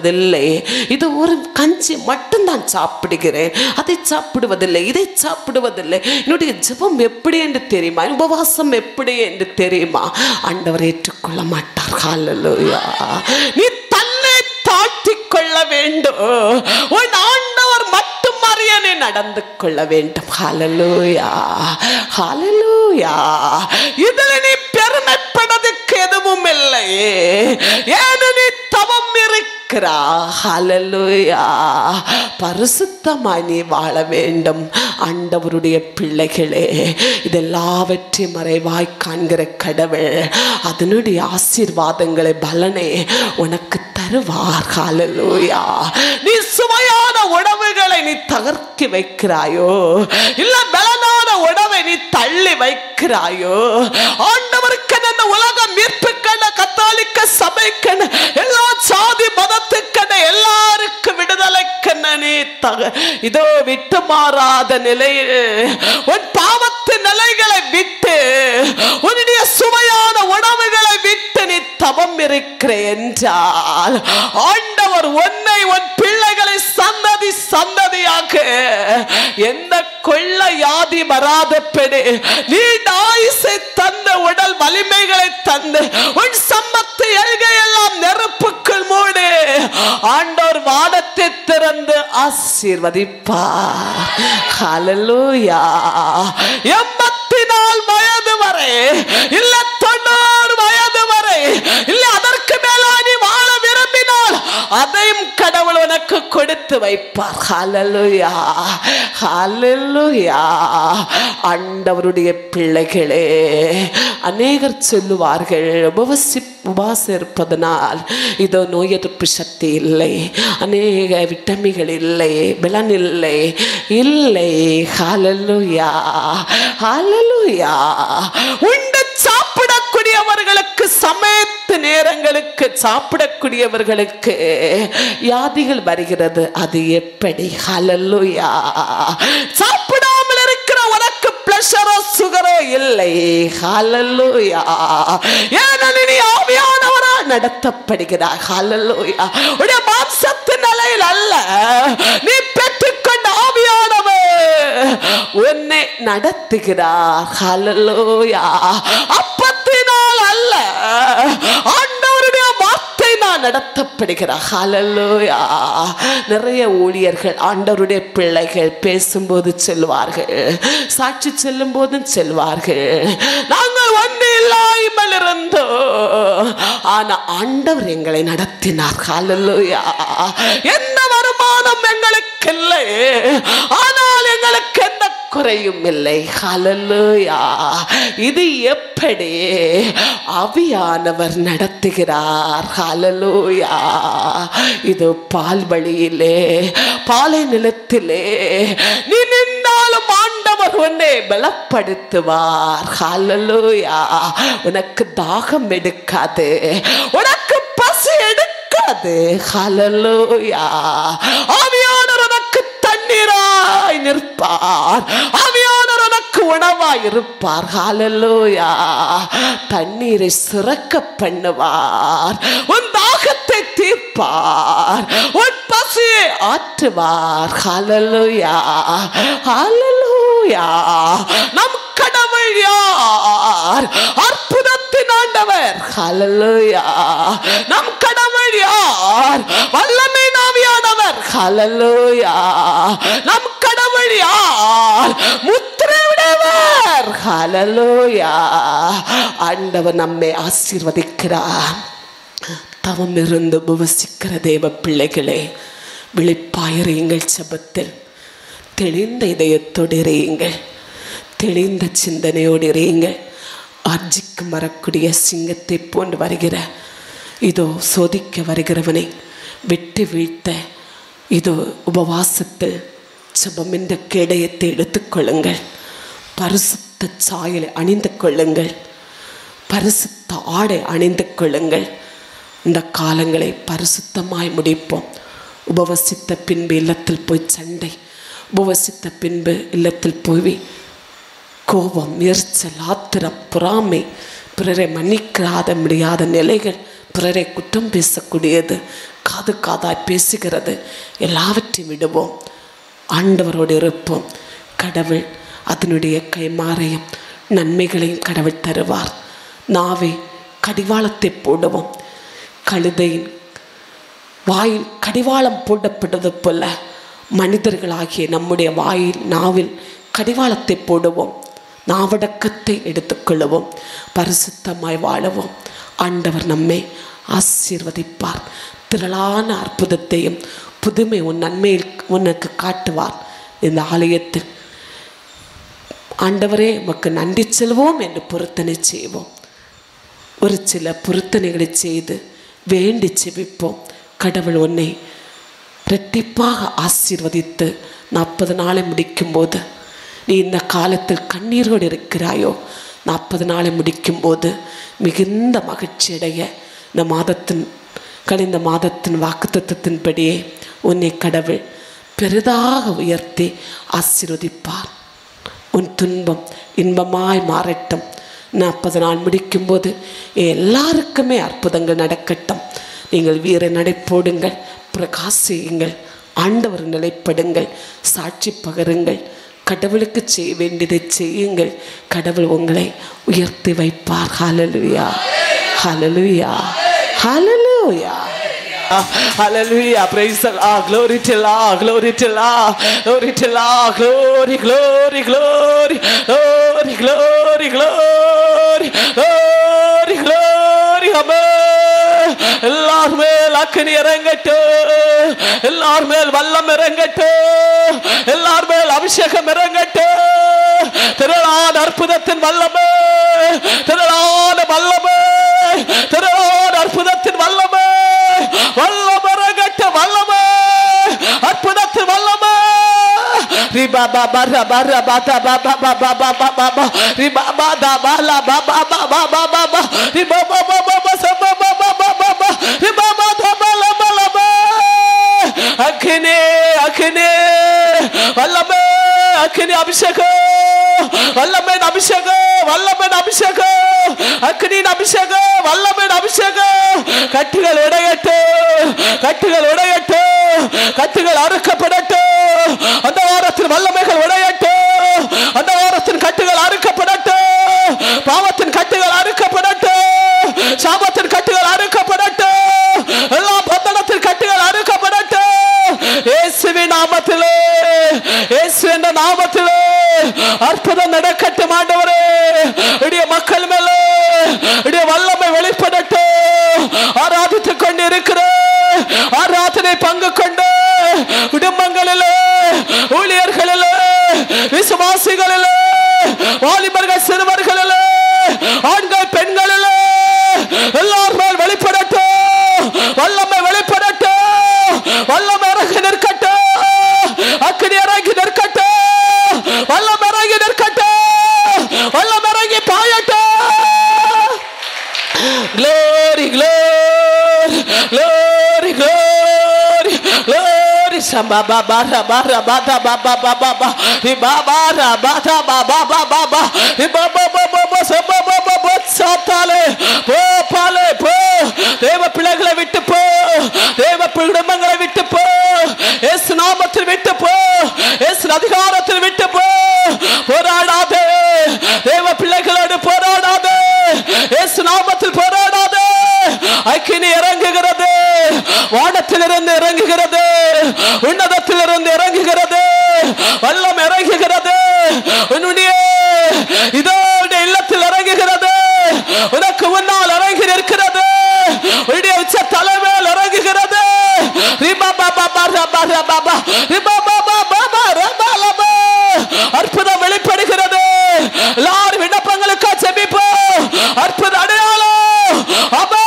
இது ஒரு கஞ்சி மட்டும்தான் சாப்பிடுகிறேன் அதை சாப்பிடுவதில்லை இதை சாப்பிடுவதில்லை என்னுடைய ஜெபம் எப்படி என்று தெரியுமா உபவாசம் எப்படி என்று தெரியுமா ஆண்டவர் ஏற்றுக்கொள்ள மாட்டார் ஹalleluya நீ தன்னை தாழ்த்திக் கொள்ள வேண்டும் உன் ஆண்டவர் மட்டும் அறியனே நடந்து கொள்ள வேண்டும் ஹalleluya ஹalleluya இதில் நீ பெருமைப்படுவதற்கு எதுவும் இல்லை ஏன் நீ தவம் இருக்கிறா ஹalleluya பரிசுத்தமாய் நீ வாழ வேண்டும் ஆண்டவருடைய பிள்ளைகளே இதெல்லாவற்றையும் மறைவாய் காண்கிற கடவுள் அதனுடைய ஆசீர்வாதங்களை பலனை உனக்கு தருவார் ஹalleluya நீ சுவையான உணவுகளை நீ தகர்க்கி வைக்கிறாயோ இல்ல பலனான உணவை நீ தள்ளி வைக்கிறாயோ ஆண்டவருக்கு இந்த உலகம் மீட்புக்கென கத்தாலிக்க சபைக்கென எல்லா சாதி மதத்துக்கென எல்லாருக்கும் விடுதலைக்கென நீ தக இதோ விட்டு மாறாத நிலையில் உன் பாவத்து நிலைகளை விட்டு உன்னுடைய சுவையான உணவுகளை விட்டு நீ தவம் இருக்கிற என்றால் ஆண்டவர் உன்னை உன் பிள்ளைகளை சந்ததி சந்ததியாக எந்த கொள்ள யாதி வராத பெடு நீ ஆயுசை தந்த உடல் வலிமைகளை தந்து உன் சம்பத்து எல்கையெல்லாம் நெருப்புக்குள் மூடு ஆண்டோர் வானத்தை திறந்து ஆசீர்வதிப்பார் ஹalleluya எண்பத்தி நாலு வயது வரை இல்ல தொண்ணூறு வயது வரை இல்ல அதற்கு மேல நீ வாழ விரும்பினால் அதையும் கடவுள் உனக்கு கொடுத்து வைப்பார் ஹalleluya ஹalleluya ஆண்டவருடைய பிள்ளைகளே அநேகர் சொல்லுவார்கள் உபவசி உபாசம் இருப்பதனால் இதோ நோய் எதிர்ப்பு சக்தி இல்லை அநேக விட்டமிகள் இல்லை பலன் இல்லை இல்லை ஹalleluya ஹalleluya உண்டு சாப்பிடக்கூடியவர்களுக்கு சமயத்து நேரங்களுக்கு சாப்பிடக்கூடியவர்களுக்கு வியாதிகள் வருகிறது அது எப்படி ஹalleluya சாப்பிடாமல் இருக்கிற உனக்கு பிளஷரோ சுகரோ இல்லை ஹalleluya ஏனெனில் நீ ஆவியானவரால் நடத்தப்படுகிறாய் ஹalleluya உடைய மாம்சத்து நிலையில் அல்ல நீ பெற்றுக்கொண்ட ஆவியானவர் உன்னை நடத்துகிறார் ஹalleluya அப்பத்தினால் அல்ல ஆண்டவருடைய வார்த்தை நான் நடத்தப்படுகிறார் ஹalleluya நிறைய ஊழியர்கள் ஆண்டவருடைய பிள்ளைகள் பேசும்போது செல்வார்கள் சாட்சி செல்லும் போதும் செல்வார்கள் நாங்கள் ஒன்று இல்லாமல் இருந்தோம் ஆனா ஆண்டவர் எங்களை நடத்தினார் ஹalleluya எந்த வருமானம் எங்களுக்கு இல்லை ஆனால் எங்களுக்கு எந்த குறையும் இல்லை ஹalleluya இது எப்படி அவியானவர் நடத்துகிறார் ஹalleluya இது பால் வழியிலே பாலை நிலத்திலே நீ நின்றாலும் ஆண்டவர் உன்னை பலப்படுத்துவார் ஹalleluya உனக்கு தாகம் எடுக்காது உனக்கு பசி எடுக்காது ஹalleluya ஆவியானவர் உனக்கு தண்ணீராய் நிற்பார் ஆவியானவர் உனக்கு உணவாய் இருப்பார் ஹalleluya தண்ணீரை சுரக்க பண்ணுவார் உன் தாகத்தை தீர்ப்பார் உன் பசியை ஆற்றுவார் ஹalleluya ஹalleluya நம் கடவுள் யார் அற்புதத்தின் ஆண்டவர் ஹalleluya நம் கடவுள் யார் வல்லமை நாவியானவர் ஹalleluya நம் கடவுள் யார் முத்திரையுடையவர் ஹalleluya ஆண்டவர் நம்மை ஆசீர்வதிக்கிறார் தவம் இருந்து உபவசிக்கிற தேவ பிள்ளைகளே விழிப்பாயிருங்கள் செபத்தில் தெளிந்த இதயத்தோடு இறையுங்கள் தெளிந்த சிந்தனையோடு இறையுங்கள் அர்ஜிக்கு மறக்கூடிய சிங்கத்தை போன்று வருகிற இதோ சோதிக்க வருகிறவனை வெட்டி வீழ்த்த இதோ உபவாசத்தில் ஜபம் என்ற கேடயத்தை எடுத்துக்கொள்ளுங்கள் பரிசுத்த சாயலை அணிந்து கொள்ளுங்கள் பரிசுத்த ஆடை அணிந்து கொள்ளுங்கள் இந்த காலங்களை பரிசுத்தமாய் முடிப்போம் உபவசித்த பின்பு இல்லத்தில் போய் சண்டை உபவசித்த பின்பு இல்லத்தில் போய் கோபம் எரிச்சல் ஆத்திரம் பொறாமை பிறரை மன்னிக்காத முடியாத நிலைகள் பிறரை குற்றம் பேசக்கூடியது காது காதாய் பேசுகிறது எல்லாவற்றையும் விடுவோம் ஆண்டவரோடு இருப்போம் கடவுள் அதனுடைய கைமாறையும் நன்மைகளையும் கடவுள் தருவார் நாவே கடிவாளத்தை போடுவோம் கழுதையின் வாயில் கடிவாளம் போடப்பட்டது போல மனிதர்களாகிய நம்முடைய வாயில் நாவில் கடிவாளத்தை போடுவோம் நாவடக்கத்தை எடுத்துக்கொள்ளுவோம் பரிசுத்தமாய் வாழவோம் ஆண்டவர் நம்மை ஆசீர்வதிப்பார் திரளான அற்புதத்தையும் புதுமை உன் நன்மையில் உனக்கு காட்டுவார் இந்த ஆலயத்தில் ஆண்டவரே உமக்கு நன்றி செல்வோம் என்று பொருத்தனை செய்வோம் ஒரு சில பொருத்தனைகளை செய்து வேண்டி செவிப்போம் கடவுள் உன்னை இரட்டிப்பாக ஆசீர்வதித்து நாற்பது நாளை முடிக்கும்போது நீ இந்த காலத்தில் கண்ணீரோடு இருக்கிறாயோ நாற்பது நாளை முடிக்கும்போது மிகுந்த மகிழ்ச்சி அடைய இந்த மாதத்தின் கழிந்த மாதத்தின் வாக்குத்தத்தின்படியே உன்னை கடவுள் பெரிதாக உயர்த்தி ஆசீர்வதிப்பார் உன் துன்பம் இன்பமாய் மாறட்டும் நாற்பது நாள் முடிக்கும்போது எல்லாருக்குமே அற்புதங்கள் நடக்கட்டும் நீங்கள் வீர நடை போடுங்கள் பிரகாசியுங்கள் ஆண்டவர் நிலைப்படுங்கள் சாட்சி பகருங்கள் கடவுளுக்கு செய்ய வேண்டியதை செய்யுங்கள் கடவுள் உங்களை உயர்த்தி வைப்பார் ஹalleluya ஹalleluya ஹalleluya Hallelujah. Praise the Lord. Glory to Lord. Glory to Lord. Glory to Lord. Glory, glory, glory. Glory, glory, glory. Glory, glory. Amen. எல்லார் மேல் அக்கினி இறங்கட்டும் எல்லார் மேல் வல்லம் இறங்கட்டும் எல்லார் மேல் அபிஷேகம் இறங்கட்டும் திரளான அற்புதத்தின் வல்லமே திரளான வல்லமே திரளான அற்புதத்தின் வல்லமே வல்லம இறங்கட்ட வல்லமே அற்புதத்தின் வல்லமே ரிபா பாபா ரபா ரபா தபா பாபா பாபா பாபா ரிபா பாதா பாலா பாபா பாபா பாபா ரிபா பாபா பாபா சபா பாபா பாபா ரிபா பாதா பாலா பாலா அக்னி அக்னி வல்லமே அக்னி அபிஷேகம் வல்லமேன் அபிஷேகம் வல்லமேன் அபிஷேகம் அக்னியின் அபிஷேகம் வல்லமேன் அபிஷேகம் கட்டுகள் உடையட்டும் கட்டுகள் உடையட்டும் கட்டுகள் அறுக்கப்படட்டும் அந்த வாரத்தில் வல்லமைகள் உடையட்டும் அந்த வாரத்தின் கட்டுகள் அறுக்கப்படட்டும் பாவத்தின் கட்டுகள் அறுக்கப்படட்டும் சாபத்தின் கட்டுகள் அறுக்கப்படட்டும் எல்லா பந்தனத்தின் கட்டுகள் அறுக்கப்படட்டும் இயேசுவின் நாமத்திலே இயேசு என்ற நாமத்திலே அற்புதம் நடக்கட்டும் ஆண்டவரே இடைய மக்கள் மேலே இடைய வல்லமை வெளிப்படட்டும் ஆராதித்துக் கொண்டு இருக்கிற ஆராதனை பங்கு கொண்டு குடும்பங்களிலே ஊழியர்களிலே விசுவாசிகளிலே வாலிபர்கள் சிறுவர்களிலே ஆண்கள் பெண்களிலே எல்லார் மேல் வெளிப்படட்டும் வல்லமை வெளிப்படட்டும் வல்லமை இறங்கி நிற்கட்டும் அக்கினி இறங்கி நிற்கட்டும் வல்லம் இறங்கி நிற்கட்டும் வல்லம் இறங்கி பாயட்டும் glory glory glory glory glory samba ba ba ra ba ra ba da ba ba ba ba ba ri ba ba ra ba da ba ba ba ba ba ri ba ba ba ba ba samba ba ba ba சாத்தாலே போ பாலே போ தேவ பிள்ளைகளை விட்டு போ தேவ குடும்பங்களை விட்டு போ இயேசு நாமத்தில் விட்டு போ இயேசு அதிகாரத்தில் விட்டு போ போராடாதே தேவ பிள்ளைகளோடு போராடாதே இயேசு நாமத்தில் போராடாதே அக்கினி இறங்குகிறது வானத்திலிருந்து இறங்குகிறது உன்னதத்திலிருந்து இறங்குகிறது வல்லம் இறங்குகிறது உன்னுடைய இதோட இல்லத்தில் இறங்குகிறது உனக்கு முன்னால் இறங்கி நிற்கிறது உன்னுடைய உச்ச தலைமையில் இறங்குகிறது ரிபா பாபா பாபா பாபா பாபா ரிபா பாபா பாபா ரபா லபா அற்புதம் வெளிப்படுகிறது எல்லாரும் விண்ணப்பங்களுக்கு செபிப்போம் அற்புத அடையாளம் ஆமே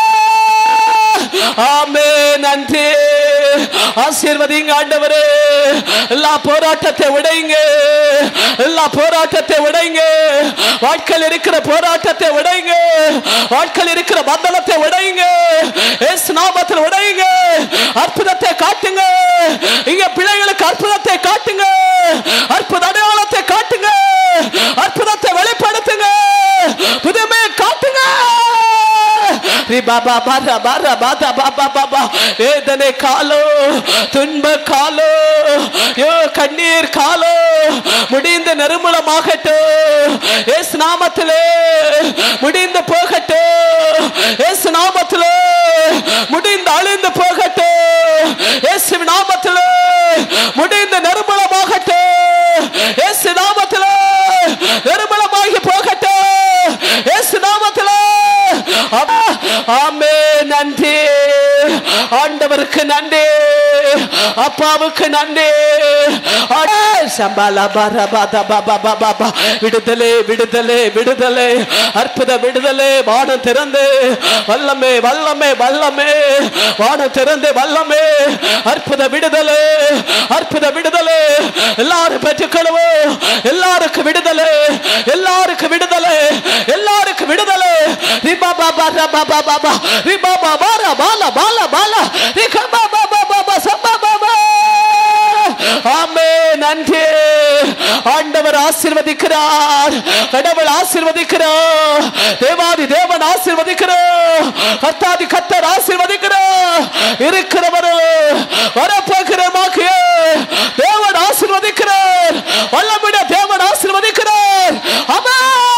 ஆமே நன்றி ஆசீர்வதிங்க ஆண்டவரே எல்லா போராட்டத்தை உடைங்க எல்லா போராட்டத்தை உடைங்க வாழ்க்கையில் இருக்கிற போராட்டத்தை உடைங்க வாழ்க்கையில் இருக்கிற பந்தனத்தை உடைங்க இயேசு நாமத்தில் உடைங்க அற்புதத்தை காட்டுங்க இங்க பிள்ளைகளுக்கு அற்புதத்தை காட்டுங்க அற்புத அடையாளத்தை காட்டுங்க அற்புதத்தை வெளிப்படுத்துங்க புதுமையை காட்டுங்க பாபா பாரா பாரா பாதா பாபா பாபா வேதனை காலோ துன்ப காலோ யோ கண்ணீர் காலோ முடிந்த நறுமணமாகட்டும் ஏசு நாமத்திலே முடிந்து போகட்டும் ஏசு நாமத்திலே முடிந்து அழிந்து போகட்டும் ஏசு நாமத்திலே முடிந்த நறுமணமாகட்டும் ஏசு நாமத்திலே நறுமணமாகி போகட்டும் ஏசு நாமத்திலே ஆ- ஆமே நன்றி ஆண்டவருக்கு நன்றி அப்பாவுக்கு நன்றி ஆ- சம்பாலா பாரா பாதா பாபா பாபா பா. விடுதலை விடுதலை விடுதலை அற்புத விடுதலை வானம் திறந்து வல்லமே வல்லமே வல்லமே வானம் திறந்து வல்லமே அற்புத விடுதலை அற்புத விடுதலை எல்லாரும் பெற்றுக்கொள்வோம் எல்லாருக்கும் விடுதலை எல்லாருக்கும் விடுதலை எல்லாருக்கும் விடுதலை ரிபா பாபா ரபா பாபா பா ரிபா பாபா ரபால பால பால ரிகா பாபா பாபா பா சபா பாபா ஆமே நன்றி ஆண்டவர் ஆசீர்வதிக்கிறார் கடவுள் ஆசீர்வதிக்கிறார் தேவாதி தேவன் ஆசீர்வதிக்கிறார் கர்த்தாதி கர்த்தர் ஆசீர்வதிக்கிறார் இருக்கிறவர் வரப்போகிறமாக்கிய தேவன் ஆசீர்வதிக்கிறார் வல்லமிட தேவன் ஆசீர்வதிக்கிறார் அம்மா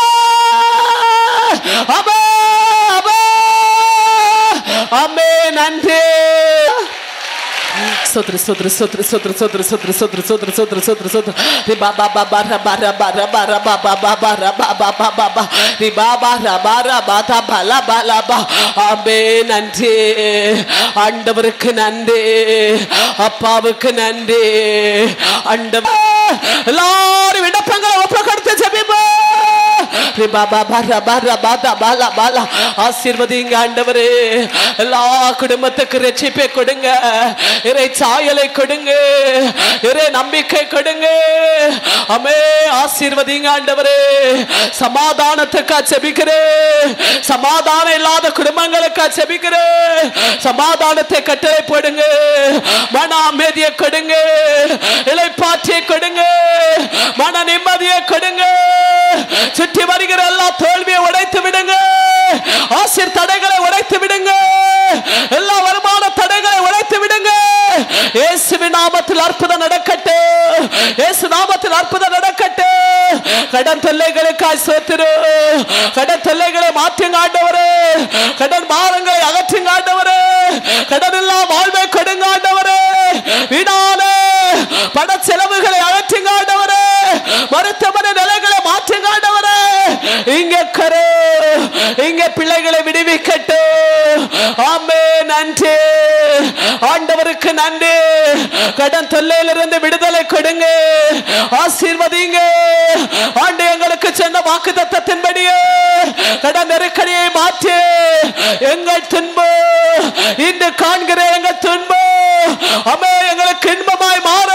அம்மா அம்மா அம்மே நன்றி Sotro, sotro, sotro, sotro, sotro, sotro, sotro, sotro, sotro, sotro, sotro. Ri ba ba ba ba ra ba ra ba ra ba ra ba ba ba ba ra ba ba ba ba ba. Ri ba ba ra ba ra ba ta ba la ba la ba. ஆமே நன்றி ஆண்டவருக்கு நன்றி அப்பாவுக்கு நன்றி ஆண்டவர் எல்லாரும் விண்ணப்பங்களை ஒப்பு கொடுத்து ஜெபிப்போம் ரி பா பா பா ரா பா ரா பா தா பா லா பா லா. ஆசீர்வதிங்க ஆண்டவரே எல்லா குடும்பத்துக்கு ரட்சிப்பை கொடுங்க இறை சாயலை கொடுங்க இறை நம்பிக்கை கொடுங்க அமே ஆசீர்வதிங்க ஆண்டவரே சமாதானத்துக்கா செபிக்கிறேன் சமாதானம் இல்லாத குடும்பங்களுக்கா செபிக்கிறேன் சமாதானத்தை கட்டளை போடுங்க மன அமைதியை கொடுங்க இலைப்பாற்றியை கொடுங்க மன நிம்மதியை கொடுங்க சுற்றி வருகிற எல்லா தோல்வியை உடைத்து விடுங்க ஆசிர் தடைகளை உடைத்து விடுங்க எல்லா வருமான தடைகளை உடைத்து விடுங்க இயேசுவின் நாமத்தில் அற்புதம் நடக்கட்டும் இயேசு நாமத்தில் அற்புதம் நடக்கட்டும் கடன் தொல்லைகளுக்காய் சோத்திரு கடன் தொல்லைகளை மாற்றுங்க ஆண்டவரே கடன் பாரங்களை அகற்றுங்க ஆண்டவரே கடன் எல்லாம் வாழ்வை கொடுங்க ஆண்டவரே வீணான பட செலவுகளை அகற்றுங்க ஆண்டவரே மருத்துவமனை நிலைகளை மாற்றுங்க ஆண்டவரே இங்க கரு இங்க பிள்ளைகளை விடுவிக்கட்டும் ஆமே நன்றி ஆண்டவருக்கு நன்றி கடன் தொல்லையிலிருந்து விடுதலை கொடுங்க ஆசீர்வதிங்க ஆண்டு எங்களுக்கு சொன்ன வாக்கு தத்தத்தின்படியே கடன் நெருக்கடியை மாற்றி எங்கள் துன்பம் இன்று காண்கிற எங்கள் துன்பம் அமே எங்களுக்கு இன்பமாய் மாற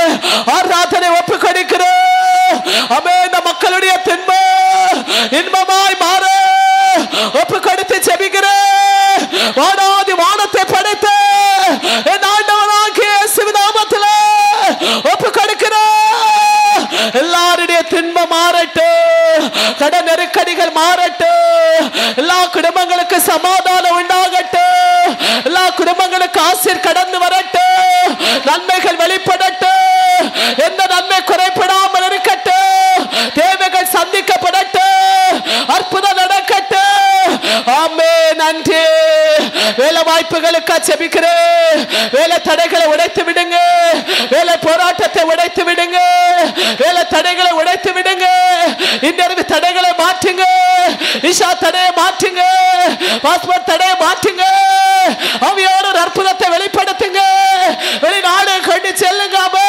ஆராதனை ஒப்பு கொடுக்கிறோம் அமே இந்த மக்களுடைய துன்பம் இன்பமாய் மாற ஒப்பு கொடுத்து செபிக்கிறேன் வானாதி வானத்தை படைத்த என் ஆண்டவனாகிய இயேசுவின் நாமத்தில் ஒப்பு கொடுக்கிறேன் எல்லாருடைய துன்பம் மாறட்டும் கடன் நெருக்கடிகள் மாறட்டும் எல்லா குடும்பங்களுக்கு சமாதானம் உண்டாகட்டும் எல்லா குடும்பங்களுக்கு ஆசிர் கடந்து வரட்டும் நன்மைகள் வெளிப்படட்டும் எந்த நன்மை குறைப்படாமல் இருக்கட்டும் தேவைகள் சந்திக்கப்படட்டும் அற்புதம் நடக்கட்டும் ஆமே நன்றி வேலை வாய்ப்புகளுக்கு செபிக்கிறேன் வேலை தடைகளை உடைத்து விடுங்க வேலை போராட்டத்தை உடைத்து விடுங்க வேலை தடைகளை உடைத்து விடுங்க இன்னொரு தடைகளை மாற்றுங்க இஷா தடையை மாற்றுங்க பாஸ்போர்ட் தடையை மாற்றுங்க அவையோட ஒரு அற்புதத்தை வெளிப்படுத்துங்க வெளிநாடு கொண்டு செல்லுங்க ஆமே.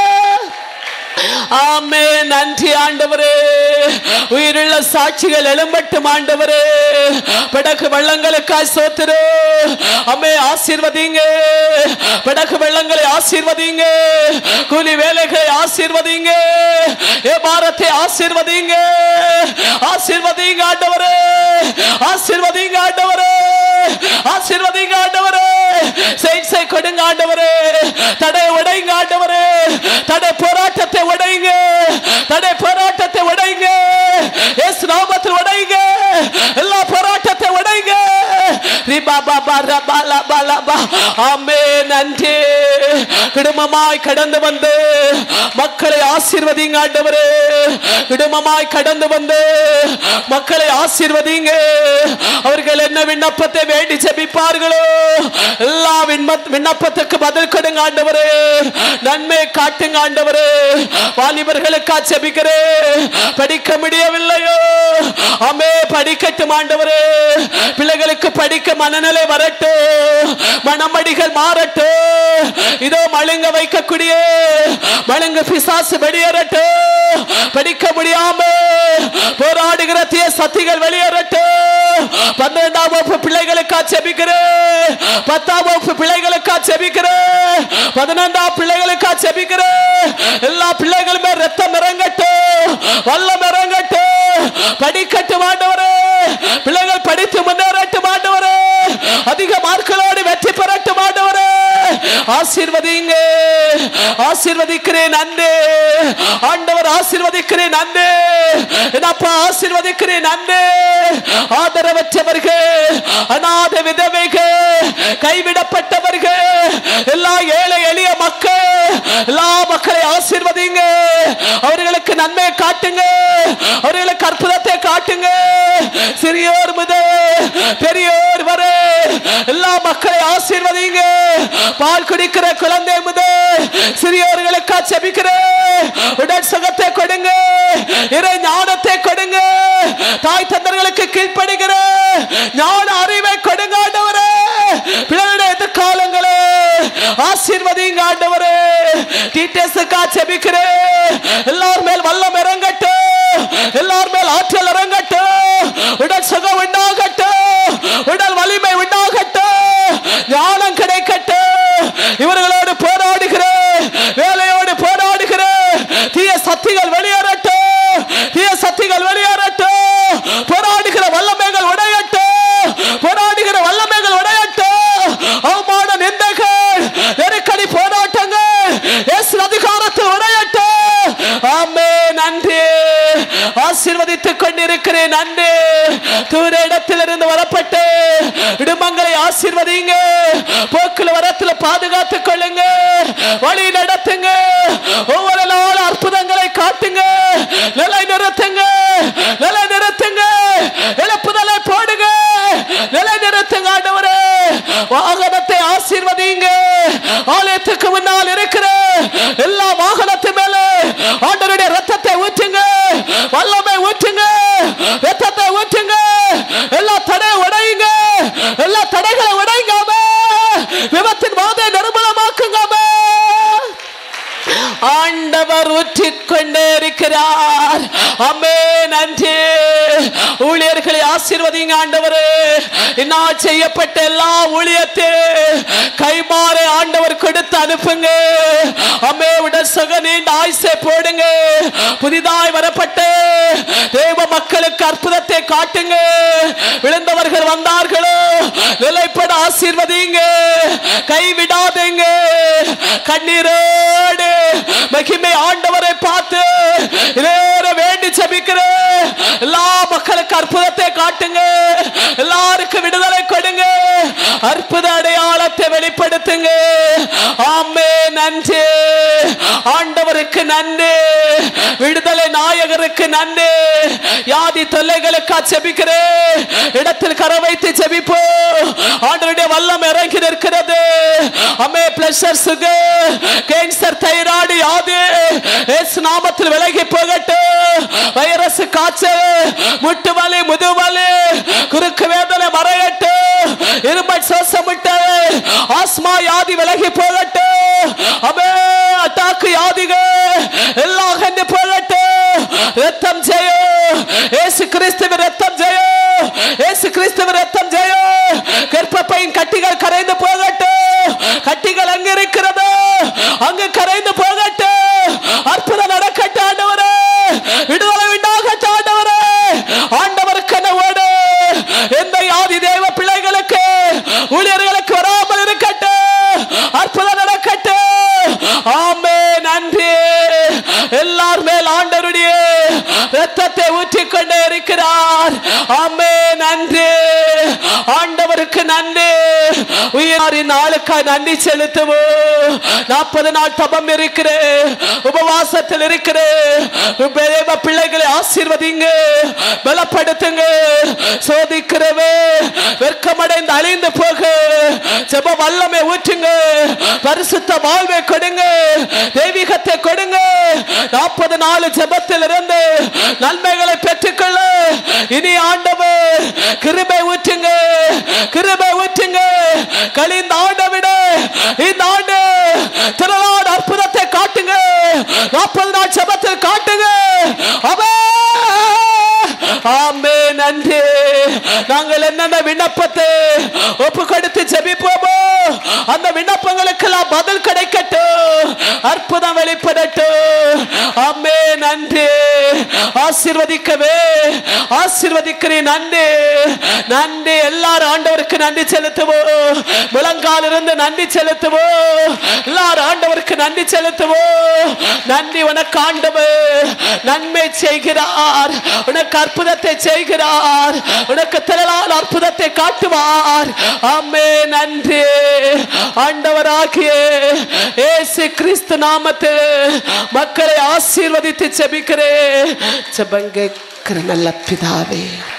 ஆமே நன்றி ஆண்டவரே உயிருள்ள சாட்சிகள் எழும்பட்டும் ஆண்டவரே படகு வெள்ளங்களுக்காய் சோத்திரு அம்மே ஆசீர்வதிங்க படகு வெள்ளங்களை ஆசீர்வதிங்க கூலி வேலைகளை ஆசீர்வதிங்க வியாபாரத்தை ஆசீர்வதிங்க ஆசீர்வதிங்க ஆண்டவரே ஆசீர்வதிங்க ஆண்டவரே ஆசீர்வதிங்க ஆண்டவரே செய்சை கொடுங்க ஆண்டவரே தடை உடைங்க ஆண்டவரே தடை போராட்டத்தை உடைங்க தடை போராட்டத்தை உடைங்க இயேசு நாமத்தில் உடைங்க எல்லா போராட்டத்தை உடைங்க ரபா ஆமே நன்றி குடும்பமாய் கடந்து வந்து மக்களை ஆசீர்வதிங்க ஆண்டவரே குடும்பமாய் கடந்து வந்து மக்களை ஆசீர்வதிங்க அவர்கள் என்ன விண்ணப்பத்தை வேண்டி ஜெபிப்பார்களோ எல்லா விண்ணப்ப- விண்ணப்பத்துக்கு பதில் கொடுங்க ஆண்டவரே நன்மை காட்டுங்க ஆண்டவரே வாலிபர்களுக்கா ஜெபிக்கிறேன் படிக்க முடியவில்லையோ அமே படிக்கட்டும் ஆண்டவரே பிள்ளைகளுக்கு படிக்க மனநிலை வரட்டும் மனமடிகள் மாறட்டும் இதோ மழுங்க வைக்கக்கூடிய மழுங்க பிசாசு வெளியேறட்டும் படிக்க முடியாம போராடுகிற தீய சக்திகள் வெளியேறட்டும் பன்னிரெண்டாம் வகுப்பு பிள்ளைகளுக்கா செபிக்கிறேன் பத்தாம் வகுப்பு பிள்ளைகளுக்கா செபிக்கிறேன் பதினொன்றாம் பிள்ளைகளுக்கா செபிக்கிறேன் எல்லா பிள்ளைகளுமே ரத்தம் இறங்கட்டும் வல்லம் இறங்கட்டும் படிக்கட்டும் ஆண்டவரே பிள்ளைகள் படித்து முன்னேறட்டும் ஆண்டவரே அதிக மார்க்களோடு வெற்றி பெறட்டும் ஆண்டவரே ஆசீர்வதிங்க ஆசீர்வதிக்கிறேன் நன்றி ஆண்டவர் ஆசீர்வதிக்கிறேன் நன்றி என் அப்பா ஆசீர்வதிக்கிறேன் நன்றி ஆதரவற்றவர்கள் அநாத விதவைகள் கைவிடப்பட்டவர்கள் எல்லா ஏழை எளிய மக்கள் எல்லா மக்களை ஆசீர்வதிங்க அவர்களுக்கு நன்மை காட்டுங்க அவர்களுக்கு அற்புதத்தை காட்டுங்க சிறியோர் முதல் பெரியோர் வரை எல்லா மக்களை ஆசீர்வதிங்க பால் குடிக்கிற குழந்தை முதல் சிறியோர்களுக்கா செபிக்கிற உடல் சுகத்தை கொடுங்க இறை ஞானத்தை கொடுங்க தாய் தந்தர்களுக்கு கீழ்ப்படுகிற ஞான அறிவை கொடுங்க ஆண்டவரே பிள்ளைகளுடைய எதிர்காலங்களே ஆசீர்வதிங்க ஆண்டவரே டீச்சர்ஸுக்கா செபிக்கிறேன் எல்லார் மேல் வல்லம் இறங்கட்டும் எல்லார் மேல் ஆற்றல் இறங்கட்டும் உடல் சுகம் உண்டாகட்டும் உடல் வலிமை உண்டாகட்டும் ஞானம் கிடைக்கட்டும் இவர்களோடு போராடுகிற வேலையோடு போராடுகிற தீய சக்திகள் வெளியேறட்டும் தீய சக்திகள் வெளியேறட்டும் போராடுகிற வல்லமைகள் உடையட்டும் போராடுகிற வல்லமைகள் உடையட்டும் அவமான நிந்தைகள் நெருக்கடி போராட்டங்கள் இயேசு அதிகாரத்தில் உடையட்டும் ஆமே நன்றி ஆசீர்வதித்துக் கொண்டிருக்கிறேன் நன்றி தூர இடத்திலிருந்து வரப்பட்டு இடுமங்களை ஆசீர்வதிங்க போக்கில் வரத்தில் பாதுகாத்துக் கொள்ளுங்க வழி நடத்துங்க ஒவ்வொரு நாள் அற்புதங்களை காட்டுங்க நிலை நிறுத்துங்க நிலை நிறுத்துங்க இழப்புதலை போடுங்க நிலை நிறுத்துங்க ஆண்டவரே வாகனத்தை ஆசீர்வதிங்க ஆலயத்துக்கு முன்னால் இருக்கிற எல்லா வாகனத்து மேல ஆண்டவருடைய ரத்தத்தை ஊற்றுங்க வல்லமை ஊற்றுங்க ரத்தத்தை ஊற்றுங்க எல்லா தடையை உடையுங்க எல்லா தடைகளை உடையுங்க விபத்தின் வாதை நிர்மலமாக்குங்க ஆண்டவர் ஊற்றிக் கொண்டே இருக்கிறார் அம்மே நன்றி ஊழியர்களை ஆசீர்வதிங்க ஆண்டவரே இந்நாள் செய்யப்பட்ட எல்லா ஊழியத்தை கைமாற ஆண்டவர் கொடுத்து அனுப்புங்க அம்மே உடல் சுக நீண்ட ஆயுசை போடுங்க புதிதாய் வரப்பட்ட தேவ மக்களுக்கு அற்புதத்தை காட்டுங்க விழுந்தவர்கள் வந்தார்களோ நிலைப்பட ஆசீர்வதிங்க கைவிடாதீங்க கண்ணீரோடு மகிமை ஆண்டவரை பார்த்து நேர வேண்டி ஜெபிக்கிறேன் எல்லா மக்களுக்கு அற்புதத்தை காட்டுங்க எல்லாருக்கும் விடுதலை கொடுங்க அற்புத அடையாளத்தை வெளிப்படுத்துங்க ஆமே நன்றி ஆண்டவருக்கு நன்றி விடுதலை நாயகருக்கு நன்றி யாதி தொல்லைகளுக்கா ஜெபிக்கிறேன் இடத்தில் கரை வைத்து ஜெபிப்போ ஆண்டவருடைய வல்லம் இறங்கி நிற்கிறது அம்மே பிளஷர் சுகர் கேன்சர் தைராய்டு யாது இயேசு நாமத்தில் விலகி போகட்டும் வைரஸ் காய்ச்சல் முட்டு வலி முதுவலி குறுக்கு வேதனை மறையட்டும் இருமல் சோசமிட்டு ஆஸ்மா யாதி விலகி போகட்டும் அமே அட்டாக்கு யாதிகள் எல்லாம் அகன்று போகட்டும் ரத்தம் ஜெயம் இயேசு கிறிஸ்துவின் ரத்தம் ஜெயம் இயேசு கிறிஸ்துவின் ரத்தம் ஜெயம் கர்ப்பப்பையின் கட்டிகள் கரைந்து போகட்டும் கட்டிகள் அங்க இருக்கிறது அங்கு கரைந்து போகட்டும் அற்புதம் நடக்கட்டும் ஆண்டவரே விடுதலை உண்டாகட்டும் ஆண்டவரே ஆண்டவருக்கு என்ன ஓடு எந்த யாதி தேவ பிள்ளைகளுக்கு ஊழியர்களுக்கு வராமல் இருக்கட்டும் அற்புதம் நடக்கட்டும் ஆமே நன்றி எல்லார் மேல் ஆண்டருடைய ரத்தத்தை ஊற்றிக்கொண்டே இருக்கிறார் ஆமே நன்றி ஆண்டவருக்கு நன்றி உயிரின் நாளுக்காய் நன்றி செலுத்துவோம் நாற்பது நாள் தபம் இருக்கிறேன் உபவாசத்தில் இருக்கிறேன் தேவ பிள்ளைகளை ஆசீர்வதிங்க பலப்படுத்துங்க சோதிக்கிறவே வெட்கமடைந்து அழிந்து போக ஜெப வல்லமை ஊற்றுங்க பரிசுத்த வாழ்வை கொடுங்க தெய்வீகத்தை கொடுங்க நாற்பது நாலு ஜெபத்தில் இருந்து நன்மைகளை பெற்றுக்கொள்ள இனி ஆண்டவர் கிருபை ஊற்றுங்க கிருபை ஊற்றுங்க கழிந்த ஆண்டை விட இந்த ஆண்டு திரளான அற்புதத்தை காட்டுங்க நாற்பது நாள் ஜெபத்தில் காட்டுங்க அவே ஆமே நன்றி நாங்கள் என்னென்ன விண்ணப்பத்தை ஒப்பு கொடுத்து ஜெபிப்போமோ அந்த விண்ணப்பங்களுக்கெல்லாம் பதில் கிடைக்கட்டும் அற்புதம் வெளிப்படட்டும் ஆமே நன்றி ஆசீர்வதிக்கவே ஆசீர்வதிக்கிறேன் நன்றி நன்றி எல்லாரும் ஆண்டவருக்கு நன்றி செலுத்துவோம் முழங்கால் இருந்து நன்றி செலுத்துவோம் எல்லாரும் ஆண்டவருக்கு நன்றி செலுத்துவோம் நன்றி உனக்கு ஆண்டவர் நன்மை செய்கிறார் உனக்கு அற்புதத்தை செய்கிறார் உனக்கு திரளான அற்புதத்தை காட்டுவார் ஆமே நன்றி ஆண்டவராகிய ஏசு கிறிஸ்து நாமத்தில் மக்களை ஆசீர்வதித்து ஜெபிக்கிறேன் ஜெபங்க நல்ல பிதாவே